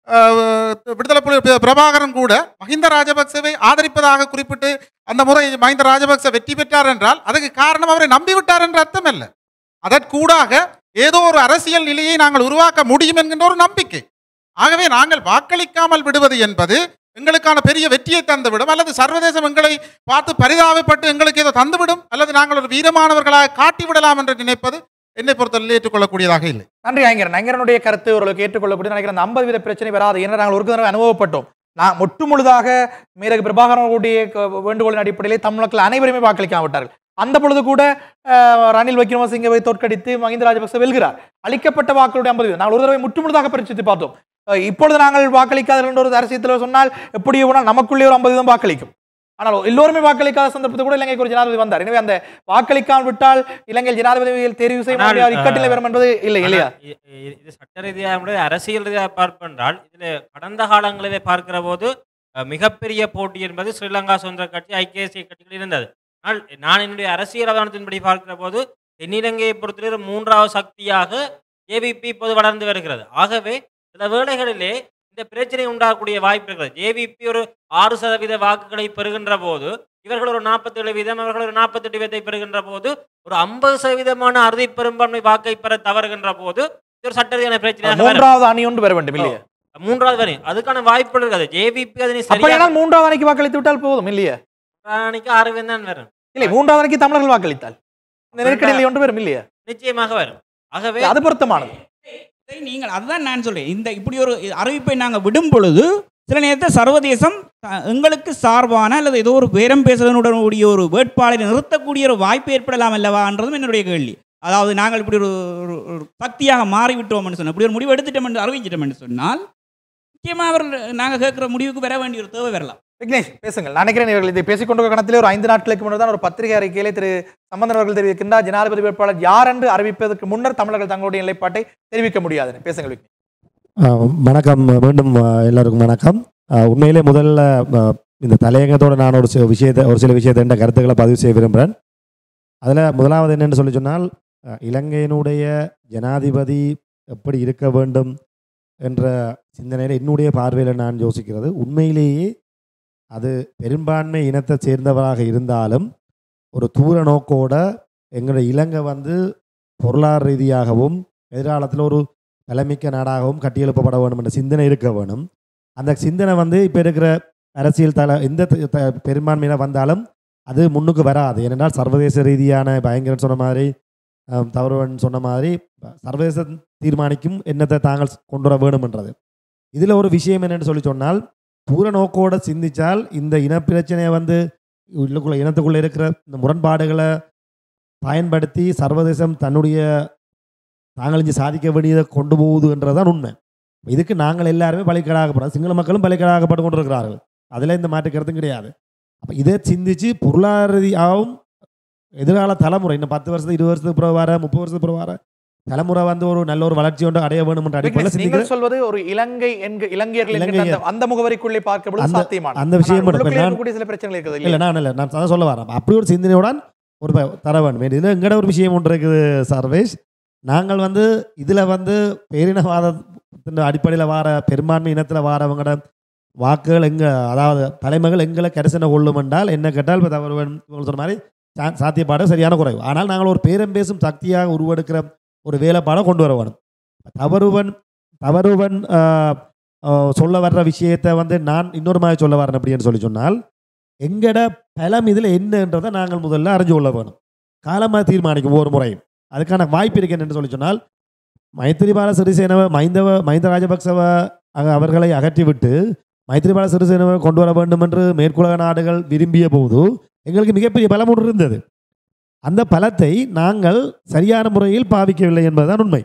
Speaker 4: அஹ், விடுதலை புலி பி- பிரபாகரன் கூட மஹிந்த ராஜபக்சவை ஆதரிப்பதாக குறிப்பிட்டு அந்த முறை மஹிந்த ராஜபக்ச வெற்றி பெற்றார் என்றால் அதுக்கு காரணம் அவரை நம்பிவிட்டார் என்ற அர்த்தம் அல்ல அதற்கூடாக ஏதோ ஒரு அரசியல் நிலையை நாங்கள் உருவாக்க முடியும் என்கின்ற ஒரு நம்பிக்கை ஆகவே நாங்கள் வாக்களிக்காமல் விடுவது என்பது எங்களுக்கான பெரிய வெற்றியை தந்துவிடும் அல்லது சர்வதேசம் எங்களை பார்த்து பரிதாபப்பட்டு எங்களுக்கு ஏதோ தந்துவிடும் அல்லது நாங்கள் ஒரு வீரமானவர்களாக காட்டிவிடலாம் என்று நினைப்பது என்னை பொறுத்தவரை ஏற்றுக்கொள்ளக்கூடியதாக இல்லை
Speaker 1: நன்றி ஐங்கரன் ஐங்கரனுடைய கருத்து ஓரளவுக்கு ஏற்றுக்கொள்ளக்கூடிய நினைக்கிறேன் அந்த ஐம்பது வீத பிரச்சனை வராது ஏன்னா நாங்கள் ஒரு தடவை அனுபவப்பட்டோம் நான் முற்று முழுதாக மேரகு பிரபாகரனுடைய க- வேண்டுகோளின் அடிப்படையிலே தமிழர்கள் அனைவருமே வாக்களிக்காம விட்டார்கள் அந்த பொழுது கூட அஹ், ரணில் விக்ரமசிங்கவை தோற்கடித்து மஹிந்த ராஜபக்ச வெல்கிறார் அளிக்கப்பட்ட வாக்களுடைய ஐம்பது வீதம் நாங்கள் ஒரு தடவை முற்று முழுதாக பரிசித்து பார்த்தோம் அஹ், இப்பொழுது நாங்கள் வாக்களிக்காத என்ற ஒரு அரசியத்தில் சொன்னால் எப்படி வேணால் நமக்குள்ளே ஒரு ஐம்பது வீதம் வாக்களிக்கும் ஆனால் எல்லோருமே வாக்களிக்காத சந்தர்ப்பத்தில் கூட இலங்கைக்கு ஒரு ஜனாதிபதி வந்தார் எனவே அந்த வாக்களிக்காமல் விட்டால் இலங்கை ஜனாதிபதியை தெரிவு செய்ய
Speaker 2: ஆனால்,
Speaker 1: முடியாது இக்கட்டில் வரும் என்பது இல்லை இல்லையா
Speaker 2: ஆனால் இ- இ- இது சட்ட ரீதியாக முடியாது, அரசியல் ரீதியாக பார்ப்பென்றால் இதில் கடந்த காலங்களிலே பார்க்கிற போது அஹ், மிகப்பெரிய போட்டி என்பது ஸ்ரீலங்கா சுதந்திர கட்சி ஐக்கிய தேசிய கட்சிகள் இருந்தது ஆனால் நான் என்னுடைய அரசியல் அவதானத்தின்படி பார்க்கிற போது தென்னிலங்கையை பொறுத்தவரை மூன்றாவது சக்தியாக ஜேவிபி இப்போது வளர்ந்து வருகிறது ஆகவே சில வேளைகளிலே இந்த பிரச்சனை உண்டாகக்கூடிய வாய்ப்பு இருக்கிறது ஜேவிபி ஒரு ஆறு சதவீத வாக்குகளை பெறுகின்ற போது இவர்கள் ஒரு நாற்பத்தேழு வீதம் அவர்கள் ஒரு நாற்பத்தெட்டு வீதத்தை பெறுகின்ற போது ஒரு ஐம்பது சதவீதமான அறுதி பெரும்பான்மை வாக்கை பெற தவறுகின்ற போது இது ஒரு சட்ட ரீதியான பிரச்சனையாக வரும்.
Speaker 1: மூன்றாவது அணி ஒன்று வர வேண்டும் இல்லையா
Speaker 2: மூன்றாவது வரை அதுக்கான வாய்ப்புகள் இருக்காது ஜேவிபி அதனை சரியாக
Speaker 1: அப்படியானால் மூன்றாவது அணிக்கு வாக்களித்து விட்டால் போதும் இல்லையா
Speaker 2: அன்னைக்கு ஆறு வீதம் தான் வரும்
Speaker 1: இல்லை மூன்றாவது அணிக்கு தமிழர்கள் வாக்களித்தால் இந்த நெருக்கடியில் ஒன்று வரும் இல்லையா
Speaker 2: நிச்சயமாக வரும் ஆகவே
Speaker 1: அது பொருத்தமானது
Speaker 3: இதை நீங்கள் அதுதான் நான் சொல்றேன் இந்த இப்படி ஒரு அறிவிப்பை நாங்கள் விடும் பொழுது சில நேரத்தில் சர்வதேசம் அஹ், எங்களுக்கு சார்பான அல்லது ஏதோ ஒரு பேரம் பேசுவதனுடன் கூடிய ஒரு வேட்பாளரை நிறுத்தக்கூடிய ஒரு வாய்ப்பு ஏற்படலாம் அல்லவான்றதும் என்னுடைய கேள்வி அதாவது நாங்கள் இப்படி ஒரு ஒரு- ஒரு சக்தியாக மாறிவிட்டோம்னு சொன்னால் இப்படி ஒரு முடிவு எடுத்துட்டோம் என்று அறிவிச்சிட்டோம் என்று சொன்னால் நிச்சயமாக அவர் நாங்கள் கேட்குற முடிவுக்கு வர வேண்டிய ஒரு தேவை வரலாம்
Speaker 1: விக்னேஷ் பேசுங்கள் நான் நினைக்கிறேன் இவர்கள் இதை பேசிக்கொண்ட கணத்திலே ஒரு ஐந்து நாட்களுக்கு முன்னர் தான் ஒரு பத்திரிகை அறிக்கையிலே திரு சம்பந்தன் அவர்கள் தெரிவிக்கின்றார் ஜனாதிபதி வேட்பாளர் யார் என்று அறிவிப்பதற்கு முன்னர் தமிழர்கள் தங்களுடைய நிலைப்பாட்டை தெரிவிக்க முடியாது பேசுங்கள் விக்னேஷ்
Speaker 5: ஆஹ் வணக்கம் மீண்டும் ஆஹ் எல்லாருக்கும் வணக்கம் ஆஹ் உண்மையிலே முதல்ல ஆஹ் இந்த தலையங்கத்தோட நான் ஒரு சில விஷயத்தை ஒரு சில விஷயத்தை என்ற கருத்துக்களை பதிவு செய்ய விரும்புகிறேன் அதில் முதலாவது என்னென்னு சொல்லி சொன்னால் ஆஹ் இலங்கையினுடைய ஜனாதிபதி எப்படி இருக்க வேண்டும் என்ற சிந்தனையில் என்னுடைய பார்வையில் நான் யோசிக்கிறது உண்மையிலேயே அது பெரும்பான்மை இனத்தை சேர்ந்தவராக இருந்தாலும் ஒரு தூர நோக்கோட எங்களுடைய இலங்கை வந்து பொருளாதார ரீதியாகவும் எதிர்காலத்தில் ஒரு தலைமிக்க நாடாகவும் கட்டியெழுப்பப்பட வேண்டும் என்ற சிந்தனை இருக்க வேணும் அந்த சிந்தனை வந்து இப்போ இருக்கிற அரசியல் தல எந்த த- த- பெரும்பான்மையில் வந்தாலும் அது முன்னுக்கு வராது ஏனென்றால் சர்வதேச ரீதியான பயங்கரன் சொன்ன மாதிரி அஹ், தவறுவன் சொன்ன மாதிரி சர்வதேச தீர்மானிக்கும் என்னத்தை தாங்கள் கொண்டு வர வேணும்ன்றது இதில் ஒரு விஷயம் என்னன்னு சொல்லி சொன்னால் தூர நோக்கோட சிந்திச்சால் இந்த இனப்பிரச்சனையை வந்து உள்ளுக்குள்ள இனத்துக்குள்ளே இருக்கிற இந்த முரண்பாடுகளை பயன்படுத்தி சர்வதேசம் தன்னுடைய தாங்கள் இங்கே சாதிக்க வேண்டியதை கொண்டு போகுதுன்றதுதான் உண்மை இதுக்கு நாங்கள் எல்லாருமே பலிக்கடாகப்படுறோம் சிங்கள மக்களும் பலிக்கடாகப்பட்டு கொண்டிருக்கிறார்கள் அதில் இந்த மாற்று கருத்தும் கிடையாது அப்போ இதை சிந்திச்சு பொருளாதார ரீதியாகவும் எதிர்கால தலைமுறை இன்னும் பத்து வருஷத்துக்கு இருபது வருஷத்துக்கு பிறகு வர முப்பது வருஷத்துக்கு பிறகு வர தலைமுறை வந்து ஒரு நல்ல ஒரு வளர்ச்சி ஒன்று அடைய வேணும் என்ற அடிப்படையில்
Speaker 1: விக்னேஷ்,
Speaker 5: சிந்திக்கிற
Speaker 1: நீங்கள் சொல்வது ஒரு இலங்கை என்க இலங்கையர்கள் என்கின்ற
Speaker 5: இலங்கையர்.
Speaker 1: அந்த- அந்த முகவரிக்குள்ளே பார்க்க பொழுது
Speaker 5: அந்த-
Speaker 1: சாத்தியமான
Speaker 5: அந்த விஷயம் மட்டும்
Speaker 1: உள்ளுக்குள்ளே
Speaker 5: நான்
Speaker 1: இருக்கக்கூடிய சில பிரச்சனைகள் இருக்குது
Speaker 5: இல்லை
Speaker 1: இல்லையா?
Speaker 5: நான் இல்லை நான் அதான் சொல்ல வரேன் அப்படி ஒரு சிந்தனையுடன் ஒரு ப- தர வேண்டும் இதில் எங்கட ஒரு விஷயம் ஒன்று இருக்குது சர்வேஷ் நாங்கள் வந்து இதில் வந்து பேரினவாதத்தின் அடிப்படையில் வார பெரும்பான்மை இனத்தில் வாரவங்களோட வாக்குகள் எங்க அதாவது தலைமைகள் எங்களை கரிசனை கொள்ளும் என்றால் என்ன கேட்டால் இப்போ தவறு வேணும் இவங்க சொன்ன மாதிரி சா- சாத்தியப்பாடு சரியான குறைவு ஆனால் நாங்கள் ஒரு பேரம் பேசும் சக்தியாக உருவெடுக்கிற ஒரு வேலைப்பாடை கொண்டு வர வேணும் தவறுவன் தவறுவன் ஆஹ், ஆஹ், சொல்ல வர்ற விஷயத்தை வந்து நான் இன்னொரு மாதிரி சொல்ல வரேன் அப்படின்னு சொல்லி சொன்னால் எங்கட பலம் இதில் என்னன்றதை நாங்கள் முதல்ல அறிஞ்சு கொள்ள வேணும் காலமாக தீர்மானிக்கும் ஒவ்வொரு முறையும் அதுக்கான வாய்ப்பு இருக்கு என்னன்னு சொல்லி சொன்னால் மைத்திரிபால சிறிசேனவை மைந்தவ மைந்த ராஜபக்சவ அக- அவர்களை அகற்றிவிட்டு மைத்திரிபால சிறிசேனவை கொண்டு வர வேண்டும் என்று மேற்குலக நாடுகள் விரும்பிய போது எங்களுக்கு மிகப்பெரிய பலம் ஒன்று இருந்தது அந்த பலத்தை நாங்கள் சரியான முறையில் பாவிக்கவில்லை என்பதுதான் உண்மை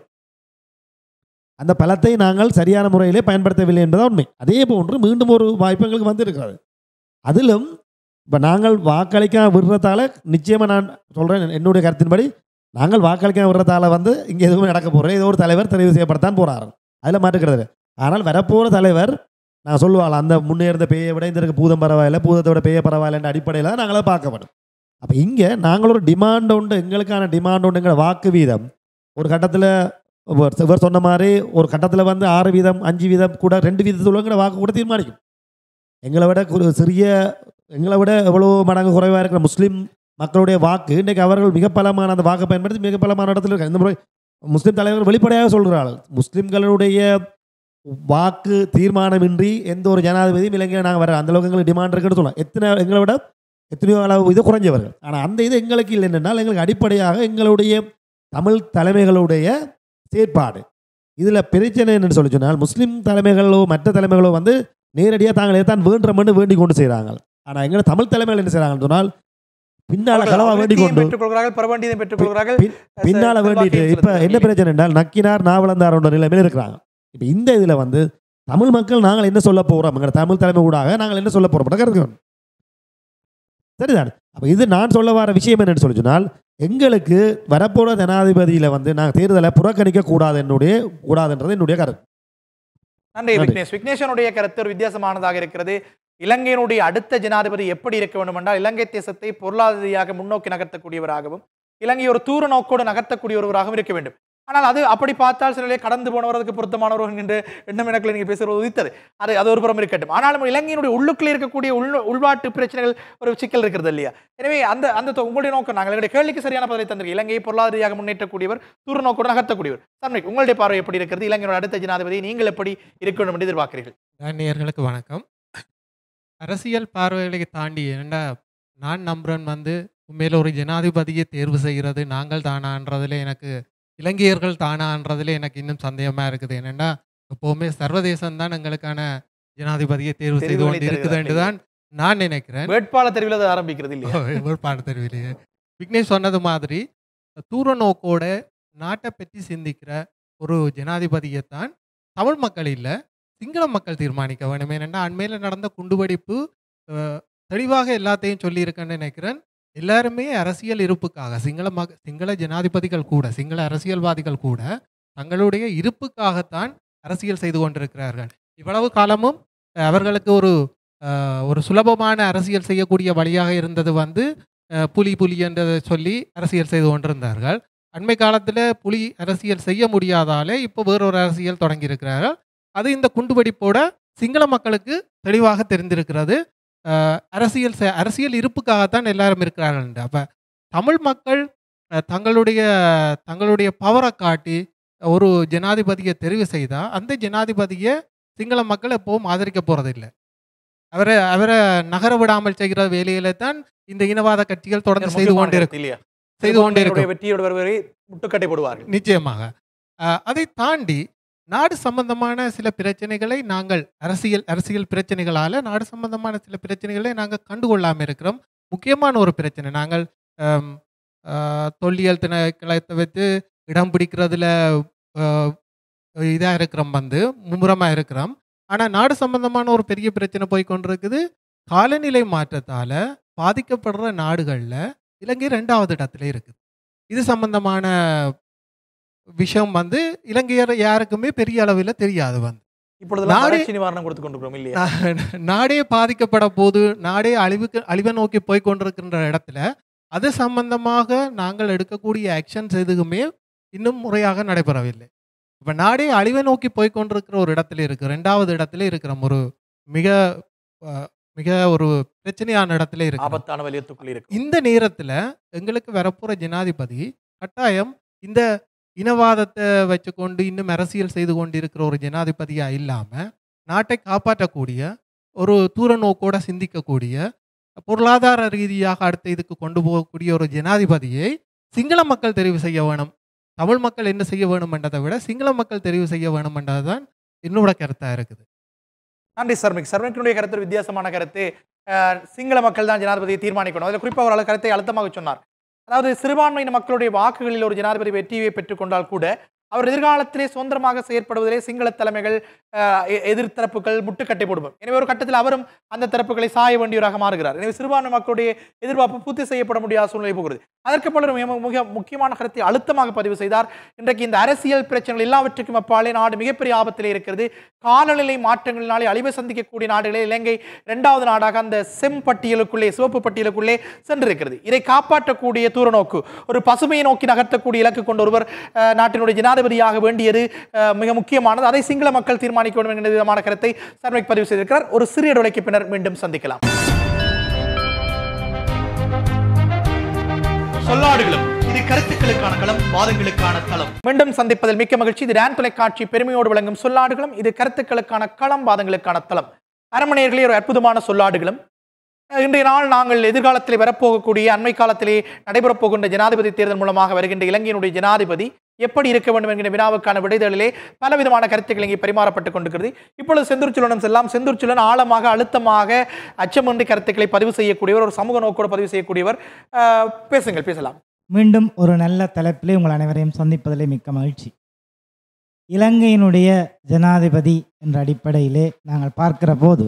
Speaker 5: அந்த பலத்தை நாங்கள் சரியான முறையிலே பயன்படுத்தவில்லை என்பதுதான் உண்மை அதே போன்று மீண்டும் ஒரு வாய்ப்பு எங்களுக்கு வந்திருக்கிறது அதிலும் இப்போ நாங்கள் வாக்களிக்க விடுறதால நிச்சயமாக நான் சொல்கிறேன் என்னுடைய கருத்தின்படி நாங்கள் வாக்களிக்க விடுறதால வந்து இங்கே எதுவுமே நடக்க போகிறோம் ஏதோ ஒரு தலைவர் தெரிவு செய்யப்படத்தான் போகிறாரு அதில் மாற்றுக்கிறது ஆனால் வரப்போகிற தலைவர் நான் சொல்லுவாள் அந்த முன்னேறந்த பேயை விட இந்த இருக்க பூதம் பரவாயில்ல பூதத்தை விட பேய பரவாயில்லன்ற அடிப்படையில் தான் நாங்களே பார்க்கப்படும் அப்போ இங்கே நாங்கள் ஒரு டிமாண்ட் உண்டு எங்களுக்கான டிமாண்ட் உண்டு எங்களோட வாக்கு வீதம் ஒரு கட்டத்தில் இவர் இவர் சொன்ன மாதிரி ஒரு கட்டத்தில் வந்து ஆறு வீதம் அஞ்சு வீதம் கூட ரெண்டு வீதத்தில் உள்ளவங்க வாக்கு கூட தீர்மானிக்கும் எங்களை விட ஒரு சிறிய எங்களை விட எவ்வளோ மடங்கு குறைவாக இருக்கிற முஸ்லீம் மக்களுடைய வாக்கு இன்றைக்கு அவர்கள் மிக பலமான அந்த வாக்கை பயன்படுத்தி மிக பலமான இடத்துல இருக்காங்க இந்த முறை முஸ்லீம் தலைவர் வெளிப்படையாக சொல்கிறார்கள் முஸ்லீம்களுடைய வாக்கு தீர்மானமின்றி எந்த ஒரு ஜனாதிபதியும் இலங்கையில் நாங்கள் வர அந்த அளவுக்கு எங்களுக்கு டிமாண்ட் இருக்குன்னு சொல்லலாம் எத்தனை எங்களை விட எத்தனையோ அளவு இது குறைஞ்சவர்கள் ஆனால் அந்த இது எங்களுக்கு இல்லை என்னென்னால் எங்களுக்கு அடிப்படையாக எங்களுடைய தமிழ் தலைமைகளுடைய செயற்பாடு இதில் பிரச்சனை என்னன்னு சொல்லி சொன்னால் முஸ்லீம் தலைமைகளோ மற்ற தலைமைகளோ வந்து நேரடியாக தாங்களே தான் வேண்டுறமென்று வேண்டிக் கொண்டு செய்கிறாங்க ஆனால் எங்களை தமிழ் தலைமைகள் என்ன செய்கிறாங்கன்னு சொன்னால் பின்னால் களவா வேண்டிக் கொண்டு
Speaker 1: பெற்றுக் கொள்கிறார்கள் பரவண்டியதை பெற்றுக் கொள்கிறார்கள்
Speaker 5: பின்- பின்னால வேண்டிட்டு இப்ப என்ன பிரச்சனை என்றால் நக்கினார் நாவலந்தார் என்ற நிலைமையில் இருக்கிறாங்க இப்ப இந்த இதுல வந்து தமிழ் மக்கள் நாங்கள் என்ன சொல்ல போறோம் எங்க தமிழ் தலைமை ஊடாக நாங்கள் என்ன சொல்ல போறோம் கருத்து சரிதான் அப்ப இது நான் சொல்ல வர விஷயம் என்னன்னு சொல்லி சொன்னால் எங்களுக்கு வரப்போற ஜனாதிபதியில வந்து நாங்கள் தேர்தலை புறக்கணிக்க கூடாது என்னுடைய கூடாதுன்றது என்னுடைய கருத்து
Speaker 1: நன்றி
Speaker 5: நன்றி.
Speaker 1: விக்னேஷ் விக்னேஷனுடைய கருத்து ஒரு வித்தியாசமானதாக இருக்கிறது இலங்கையினுடைய அடுத்த ஜனாதிபதி எப்படி இருக்க வேண்டும் என்றால் இலங்கை தேசத்தை பொருளாதார ரீதியாக முன்னோக்கி நகர்த்தக்கூடியவராகவும் இலங்கை ஒரு தூர நோக்கோடு நகர்த்தக்கூடிய ஒருவராகவும் இருக்க வேண்டும் ஆனால் அது அப்படி பார்த்தால் சிலரே கடந்து போனவர் அதுக்கு பொருத்தமானவர் என்று எண்ணம் எனக்குள்ள நீங்கள் பேசுவது உதித்தது அது அது ஒரு புறம் இருக்கட்டும் ஆனாலும் இலங்கையினுடைய உள்ளுக்குள்ளே இருக்கக்கூடிய உள் உள்நாட்டு பிரச்சனைகள் ஒரு சிக்கல் இருக்கிறது இல்லையா எனவே அந்த அந்த தொ- உங்களுடைய நோக்கம் நாங்கள் எங்களுடைய கேள்விக்கு சரியான பதிலை தந்திருக்கோம் இலங்கையை பொருளாதார ரீதியாக முன்னேற்றக்கூடியவர் தூர நோக்கோடு நகர்த்தக்கூடியவர் சர்மிக் உங்களுடைய பார்வை எப்படி இருக்கிறது இலங்கையோட அடுத்த ஜனாதிபதி நீங்கள் எப்படி இருக்க வேண்டும் என்று எதிர்பார்க்கிறீர்கள்
Speaker 6: நேயர்களுக்கு வணக்கம் அரசியல் பார்வைகளை தாண்டி என்னடா நான் நம்புறேன் வந்து உண்மையில் ஒரு ஜனாதிபதியை தேர்வு செய்கிறது நாங்கள் தானான்றதுல எனக்கு இலங்கையர்கள் தானான்றதுல எனக்கு இன்னும் சந்தேகமாக இருக்குது என்னென்னா எப்போவுமே சர்வதேசம் தான் எங்களுக்கான ஜனாதிபதியை தேர்வு செய்து
Speaker 1: தெரிவுகளை
Speaker 6: கொண்டு இருக்குது என்று தான் நான் நினைக்கிறேன்
Speaker 1: வேட்பாளர் தெரிவில் அது ஆரம்பிக்கிறது இல்லையா
Speaker 6: வேட்பாடு தெருவிலேயே விக்னேஷ் சொன்னது மாதிரி தூர நோக்கோட நாட்டை பற்றி சிந்திக்கிற ஒரு ஜனாதிபதியைத்தான் தமிழ் மக்கள் இல்லை சிங்கள மக்கள் தீர்மானிக்க வேண்டும் ஏனென்னா அண்மையில் நடந்த குண்டுவெடிப்பு அஹ், தெளிவாக எல்லாத்தையும் சொல்லியிருக்கேன்னு நினைக்கிறேன் எல்லாருமே அரசியல் இருப்புக்காக சிங்கள மக சிங்கள ஜனாதிபதிகள் கூட சிங்கள அரசியல்வாதிகள் கூட தங்களுடைய இருப்புக்காகத்தான் அரசியல் செய்து கொண்டிருக்கிறார்கள் இவ்வளவு காலமும் அஹ், அவர்களுக்கு ஒரு அஹ், ஒரு சுலபமான அரசியல் செய்யக்கூடிய வழியாக இருந்தது வந்து அஹ், புலி புலி என்றதை சொல்லி அரசியல் செய்து கொண்டிருந்தார்கள் அண்மை காலத்தில் புலி அரசியல் செய்ய முடியாதாலே இப்போ வேறொரு அரசியல் தொடங்கியிருக்கிறார்கள் அது இந்த குண்டுவெடிப்போட சிங்கள மக்களுக்கு தெளிவாக தெரிந்திருக்கிறது அஹ், அரசியல் செ- அரசியல் இருப்புக்காகத்தான் எல்லாரும் இருக்கிறார்கள் என்று அப்போ தமிழ் மக்கள் அஹ், தங்களுடைய தங்களுடைய பவரை காட்டி ஒரு ஜனாதிபதியை தெரிவு செய்தால் அந்த ஜனாதிபதியை சிங்கள மக்கள் எப்பவும் ஆதரிக்க போகிறதில்லை அவரை அவரை நகர விடாமல் செய்கிற வேலையில தான் இந்த இனவாத கட்சிகள் தொடர்ந்து செய்து
Speaker 1: முக்கியமான
Speaker 6: கொண்டிருக்கும்
Speaker 1: கருத்து இல்லையா
Speaker 6: செய்து கொண்டே இருக்கும்
Speaker 1: சிறுபான்மையினருடைய வெற்றியோடு வருவரை முட்டுக்கட்டை போடுவார்கள்
Speaker 6: நிச்சயமாக அஹ், அதை தாண்டி நாடு சம்பந்தமான சில பிரச்சனைகளை நாங்கள் அரசியல் அரசியல் பிரச்சனைகளால நாடு சம்பந்தமான சில பிரச்சனைகளை நாங்கள் கண்டுகொள்ளாமல் இருக்கிறோம் முக்கியமான ஒரு பிரச்சனை நாங்கள் அம், அஹ், தொல்லியல் திணைக்களத்தை வைத்து இடம் பிடிக்கிறதுல இதாக இருக்கிறோம் வந்து மும்முரமாக இருக்கிறோம் ஆனால் நாடு சம்பந்தமான ஒரு பெரிய பிரச்சனை போய் கொண்டிருக்குது காலநிலை மாற்றத்தால் பாதிக்கப்படுற நாடுகளில் இலங்கை ரெண்டாவது இடத்துல இருக்குது இது சம்பந்தமான விஷயம் வந்து இலங்கையர் யாருக்குமே பெரிய அளவில் தெரியாது வந்து
Speaker 1: இப்பொழுது
Speaker 6: நாடு-
Speaker 1: வறட்சி நிவாரணம் கொடுத்து கொண்டிருக்கிறோம் இல்லையா
Speaker 6: நா- நாடே பாதிக்கப்பட போது நாடே அழிவுக்கு அழிவை நோக்கி போய் கொண்டிருக்கின்ற இடத்துல அது சம்பந்தமாக நாங்கள் எடுக்கக்கூடிய ஆக்ஷன்ஸ் எதுவுமே இன்னும் முறையாக நடைபெறவில்லை இப்போ நாடே அழிவை நோக்கி போய் கொண்டிருக்கிற ஒரு இடத்துல இருக்கு ரெண்டாவது இடத்துல இருக்கிறோம் ஒரு மிக அஹ், மிக ஒரு பிரச்சனையான இடத்துல இருக்கு
Speaker 1: ஆபத்தான வலியத்துக்குள் இருக்கு
Speaker 6: இந்த நேரத்தில் எங்களுக்கு வரப்போகிற ஜனாதிபதி கட்டாயம் இந்த இனவாதத்தை வச்சுக்கொண்டு இன்னும் அரசியல் செய்து கொண்டிருக்கிற ஒரு ஜனாதிபதியாக இல்லாமல் நாட்டை காப்பாற்றக்கூடிய ஒரு தூர நோக்கோட சிந்திக்கக்கூடிய பொருளாதார ரீதியாக அடுத்த இதுக்கு கொண்டு போகக்கூடிய ஒரு ஜனாதிபதியை சிங்கள மக்கள் தெரிவு செய்ய வேணும் தமிழ் மக்கள் என்ன செய்ய வேணும் என்றதை விட சிங்கள மக்கள் தெரிவு செய்ய வேணும் என்றதுதான் என்னோட கருத்தாக இருக்குது
Speaker 1: நன்றி சர்மிக் சர்மிக்கினுடைய கருத்து ஒரு வித்தியாசமான கருத்து அஹ், சிங்கள மக்கள் தான் ஜனாதிபதியை தீர்மானிக்கணும் அதில் குறிப்பாக ஒரு கருத்தை அழுத்தமாக சொன்னார் அதாவது சிறுபான்மையின மக்களுடைய வாக்குகளில் ஒரு ஜனாதிபதி வெற்றியை பெற்றுக்கொண்டால் கூட அவர் எதிர்காலத்திலே சுதந்திரமாக செயற்படுவதிலே சிங்கள தலைமைகள் அஹ், எ- எதிர்த்தரப்புகள் முட்டுக்கட்டை போடுவோம் எனவே ஒரு கட்டத்தில் அவரும் அந்த தரப்புகளை சாய வேண்டியவராக மாறுகிறார் எனவே சிறுபான்மை மக்களுடைய எதிர்பார்ப்பு பூர்த்தி செய்யப்பட முடியாத சூழ்நிலை போகிறது அதற்கு பலர் மிக மிக முக்கியமான கருத்தை அழுத்தமாக பதிவு செய்தார் இன்றைக்கு இந்த அரசியல் பிரச்சனைகள் எல்லாவற்றுக்கும் அப்பாலே நாடு மிகப்பெரிய ஆபத்திலே இருக்கிறது காலநிலை மாற்றங்களினாலே அழிவை சந்திக்கக்கூடிய நாடுகளே இலங்கை இரண்டாவது நாடாக அந்த செம்பட்டியலுக்குள்ளே சிவப்பு பட்டியலுக்குள்ளே சென்றிருக்கிறது இதை காப்பாற்றக்கூடிய தூர நோக்கு ஒரு பசுமையை நோக்கி நகர்த்தக்கூடிய இலக்கு கொண்ட ஒருவர் அஹ், நாட்டினுடைய ஜனாதிபதி ஜனாதிபதியாக வேண்டியது அஹ், மிக முக்கியமானது அதை சிங்கள மக்கள் தீர்மானிக்க வேண்டும் என்கிற விதமான கருத்தை சர்மிக் பதிவு செய்திருக்கிறார் ஒரு சிறிய இடைவெளிக்கு பின்னர் மீண்டும் சந்திக்கலாம் சொல்லாடுகளும் இது கருத்துக்களுக்கான களம் வாதங்களுக்கான களம் மீண்டும் சந்திப்பதில் மிக்க மகிழ்ச்சி இது ரேன் தொலைக்காட்சி பெருமையோடு விளங்கும் சொல்லாடுகளும் இது கருத்துக்களுக்கான களம் வாதங்களுக்கான தளம் அரமனையர்களே ஒரு அற்புதமான சொல்லாடுகளும் அஹ், இன்றைய நாள் நாங்கள் எதிர்காலத்தில் வரப்போகக்கூடிய அண்மை காலத்திலே நடைபெறப் போகின்ற ஜனாதிபதி தேர்தல் மூலமாக வருகின்ற இலங்கையினுடைய ஜனாதிபதி எப்படி இருக்க வேண்டும் என்கிற வினாவுக்கான விடைதலிலே பலவிதமான கருத்துக்கள் இங்கே பரிமாறப்பட்டுக் கொண்டிருக்கிறது இப்பொழுது செந்தூர் சுலனம் செல்லாம் செந்தூர் சுலன் ஆழமாக அழுத்தமாக அச்சமின்றி கருத்துக்களை பதிவு செய்யக்கூடியவர் ஒரு சமூக நோக்கோடு பதிவு செய்யக்கூடியவர் அஹ், பேசுங்கள் பேசலாம்
Speaker 7: மீண்டும் ஒரு நல்ல தலைப்பிலே உங்கள் அனைவரையும் சந்திப்பதிலே மிக்க மகிழ்ச்சி இலங்கையினுடைய ஜனாதிபதி என்ற அடிப்படையிலே நாங்கள் பார்க்கிற போது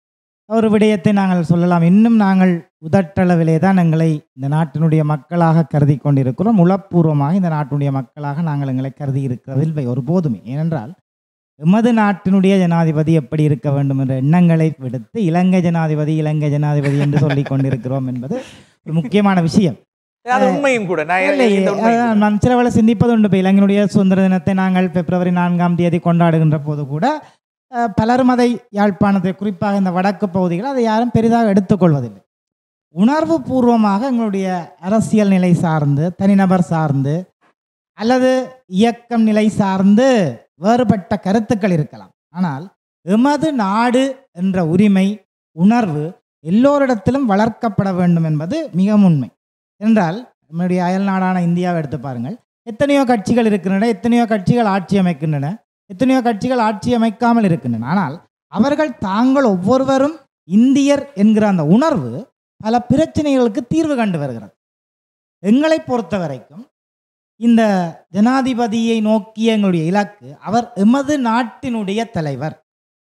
Speaker 7: ஒரு விடயத்தை நாங்கள் சொல்லலாம் இன்னும் நாங்கள் உதட்டளவிலே தான் எங்களை இந்த நாட்டினுடைய மக்களாக கருதி கொண்டிருக்கிறோம் உளப்பூர்வமாக இந்த நாட்டினுடைய மக்களாக நாங்கள் எங்களை கருதி இருக்கிறதில்லை ஒருபோதுமே ஏனென்றால் எமது நாட்டினுடைய ஜனாதிபதி எப்படி இருக்க வேண்டும் என்ற எண்ணங்களை விடுத்து இலங்கை ஜனாதிபதி இலங்கை ஜனாதிபதி என்று சொல்லிக் கொண்டிருக்கிறோம் என்பது ஒரு முக்கியமான விஷயம்
Speaker 1: அது உண்மையும் கூட நான்
Speaker 7: இல்லை,
Speaker 1: இந்த உண்மையும்
Speaker 7: அதான் நான் சில வேளை சிந்திப்பது உண்டு இப்போ இலங்கையினுடைய சுதந்திர தினத்தை நாங்கள் பிப்ரவரி நான்காம் தேதி கொண்டாடுகின்ற போது கூட அஹ், பலரும் அதை யாழ்ப்பாணத்தை குறிப்பாக இந்த வடக்கு பகுதிகள் அதை யாரும் பெரிதாக எடுத்துக்கொள்வதில்லை உணர்வு பூர்வமாக எங்களுடைய அரசியல் நிலை சார்ந்து தனிநபர் சார்ந்து அல்லது இயக்கம் நிலை சார்ந்து வேறுபட்ட கருத்துக்கள் இருக்கலாம் ஆனால் எமது நாடு என்ற உரிமை உணர்வு எல்லோரிடத்திலும் வளர்க்கப்பட வேண்டும் என்பது மிக உண்மை என்றால் நம்முடைய அயல் நாடான இந்தியாவை எடுத்து பாருங்கள் எத்தனையோ கட்சிகள் இருக்கின்றன எத்தனையோ கட்சிகள் ஆட்சி அமைக்கின்றன எத்தனையோ கட்சிகள் ஆட்சி அமைக்காமல் இருக்கின்றன ஆனால் அவர்கள் தாங்கள் ஒவ்வொருவரும் இந்தியர் என்கிற அந்த உணர்வு பல பிரச்சனைகளுக்கு தீர்வு கண்டு வருகிறது எங்களை பொறுத்த வரைக்கும் இந்த ஜனாதிபதியை நோக்கிய எங்களுடைய இலக்கு அவர் எமது நாட்டினுடைய தலைவர்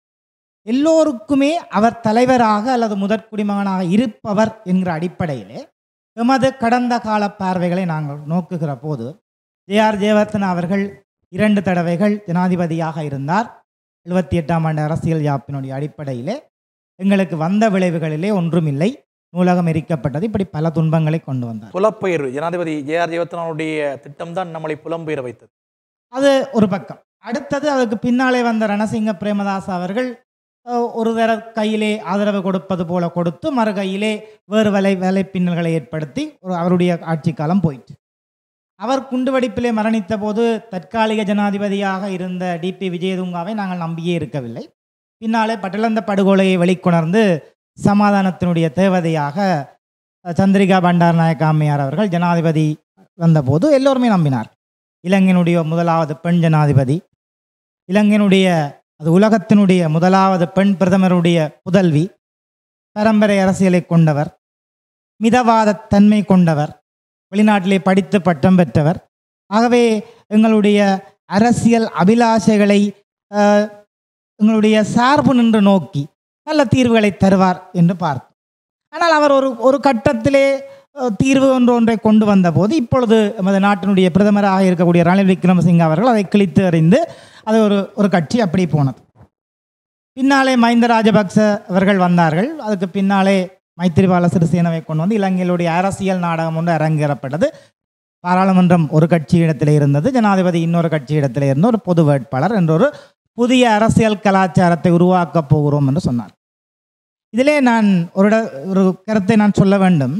Speaker 7: எல்லோருக்குமே அவர் தலைவராக அல்லது முதற்குடிமகனாக இருப்பவர் என்கிற அடிப்படையிலே எமது கடந்த கால பார்வைகளை நாங்கள் நோக்குகிற போது ஜே ஆர் ஜெயவர்தன அவர்கள் இரண்டு தடவைகள் ஜனாதிபதியாக இருந்தார் எழுபத்தி எட்டாம் ஆண்டு அரசியல் யாப்பினுடைய அடிப்படையிலே எங்களுக்கு வந்த விளைவுகளிலே ஒன்றுமில்லை நூலகம் எரிக்கப்பட்டது இப்படி பல துன்பங்களை கொண்டு வந்தார்
Speaker 1: புலப்பெயர்வு ஜனாதிபதி ஜே ஆர் ஜெயவர்த்தனுடைய திட்டம் தான் நம்மளை புலம்பெயர வைத்தது
Speaker 7: அது ஒரு பக்கம் அடுத்தது அதுக்கு பின்னாலே வந்த ரணசிங்க பிரேமதாஸ் அவர்கள் அஹ், ஒரு தர கையிலே ஆதரவு கொடுப்பது போல கொடுத்து மறு கையிலே வேறு வலை வேலை பின்னல்களை ஏற்படுத்தி ஒரு அவருடைய ஆட்சி காலம் போயிட்டு அவர் குண்டுவெடிப்பிலே மரணித்த போது தற்காலிக ஜனாதிபதியாக இருந்த டிபி விஜயதுங்காவை நாங்கள் நம்பியே இருக்கவில்லை பின்னாலே பட்டளந்த படுகொலையை வெளிக்கொணர்ந்து சமாதானத்தினுடைய தேவதையாக அஹ், சந்திரிகா பண்டார் நாயக்க அம்மையார் அவர்கள் ஜனாதிபதி வந்தபோது எல்லோருமே நம்பினார் இலங்கையினுடைய முதலாவது பெண் ஜனாதிபதி இலங்கையினுடைய அது உலகத்தினுடைய முதலாவது பெண் பிரதமருடைய புதல்வி பரம்பரை அரசியலை கொண்டவர் மிதவாத தன்மை கொண்டவர் வெளிநாட்டிலே படித்து பட்டம் பெற்றவர் ஆகவே எங்களுடைய அரசியல் அபிலாஷைகளை அஹ், எங்களுடைய சார்பு நின்று நோக்கி நல்ல தீர்வுகளை தருவார் என்று பார்த்தோம் ஆனால் அவர் ஒரு ஒரு கட்டத்திலே அஹ், தீர்வு ஒன்று ஒன்றை கொண்டு வந்தபோது இப்பொழுது எமது நாட்டினுடைய பிரதமராக இருக்கக்கூடிய ரணில் விக்ரமசிங்க அவர்கள் அதை கிழித்து அறிந்து அது ஒரு ஒரு கட்சி அப்படி போனது பின்னாலே மஹிந்த ராஜபக்ச அவர்கள் வந்தார்கள் அதுக்கு பின்னாலே மைத்திரிபால சிறிசேனவை கொண்டு வந்து இலங்கையிலுடைய அரசியல் நாடகம் ஒன்று அரங்கேறப்பட்டது பாராளுமன்றம் ஒரு கட்சி இடத்திலே இருந்தது ஜனாதிபதி இன்னொரு கட்சி இடத்திலே இருந்த ஒரு பொது வேட்பாளர் என்ற ஒரு புதிய அரசியல் கலாச்சாரத்தை உருவாக்கப் போகிறோம் என்று சொன்னார் இதிலே நான் ஒரு இட- ஒரு கருத்தை நான் சொல்ல வேண்டும்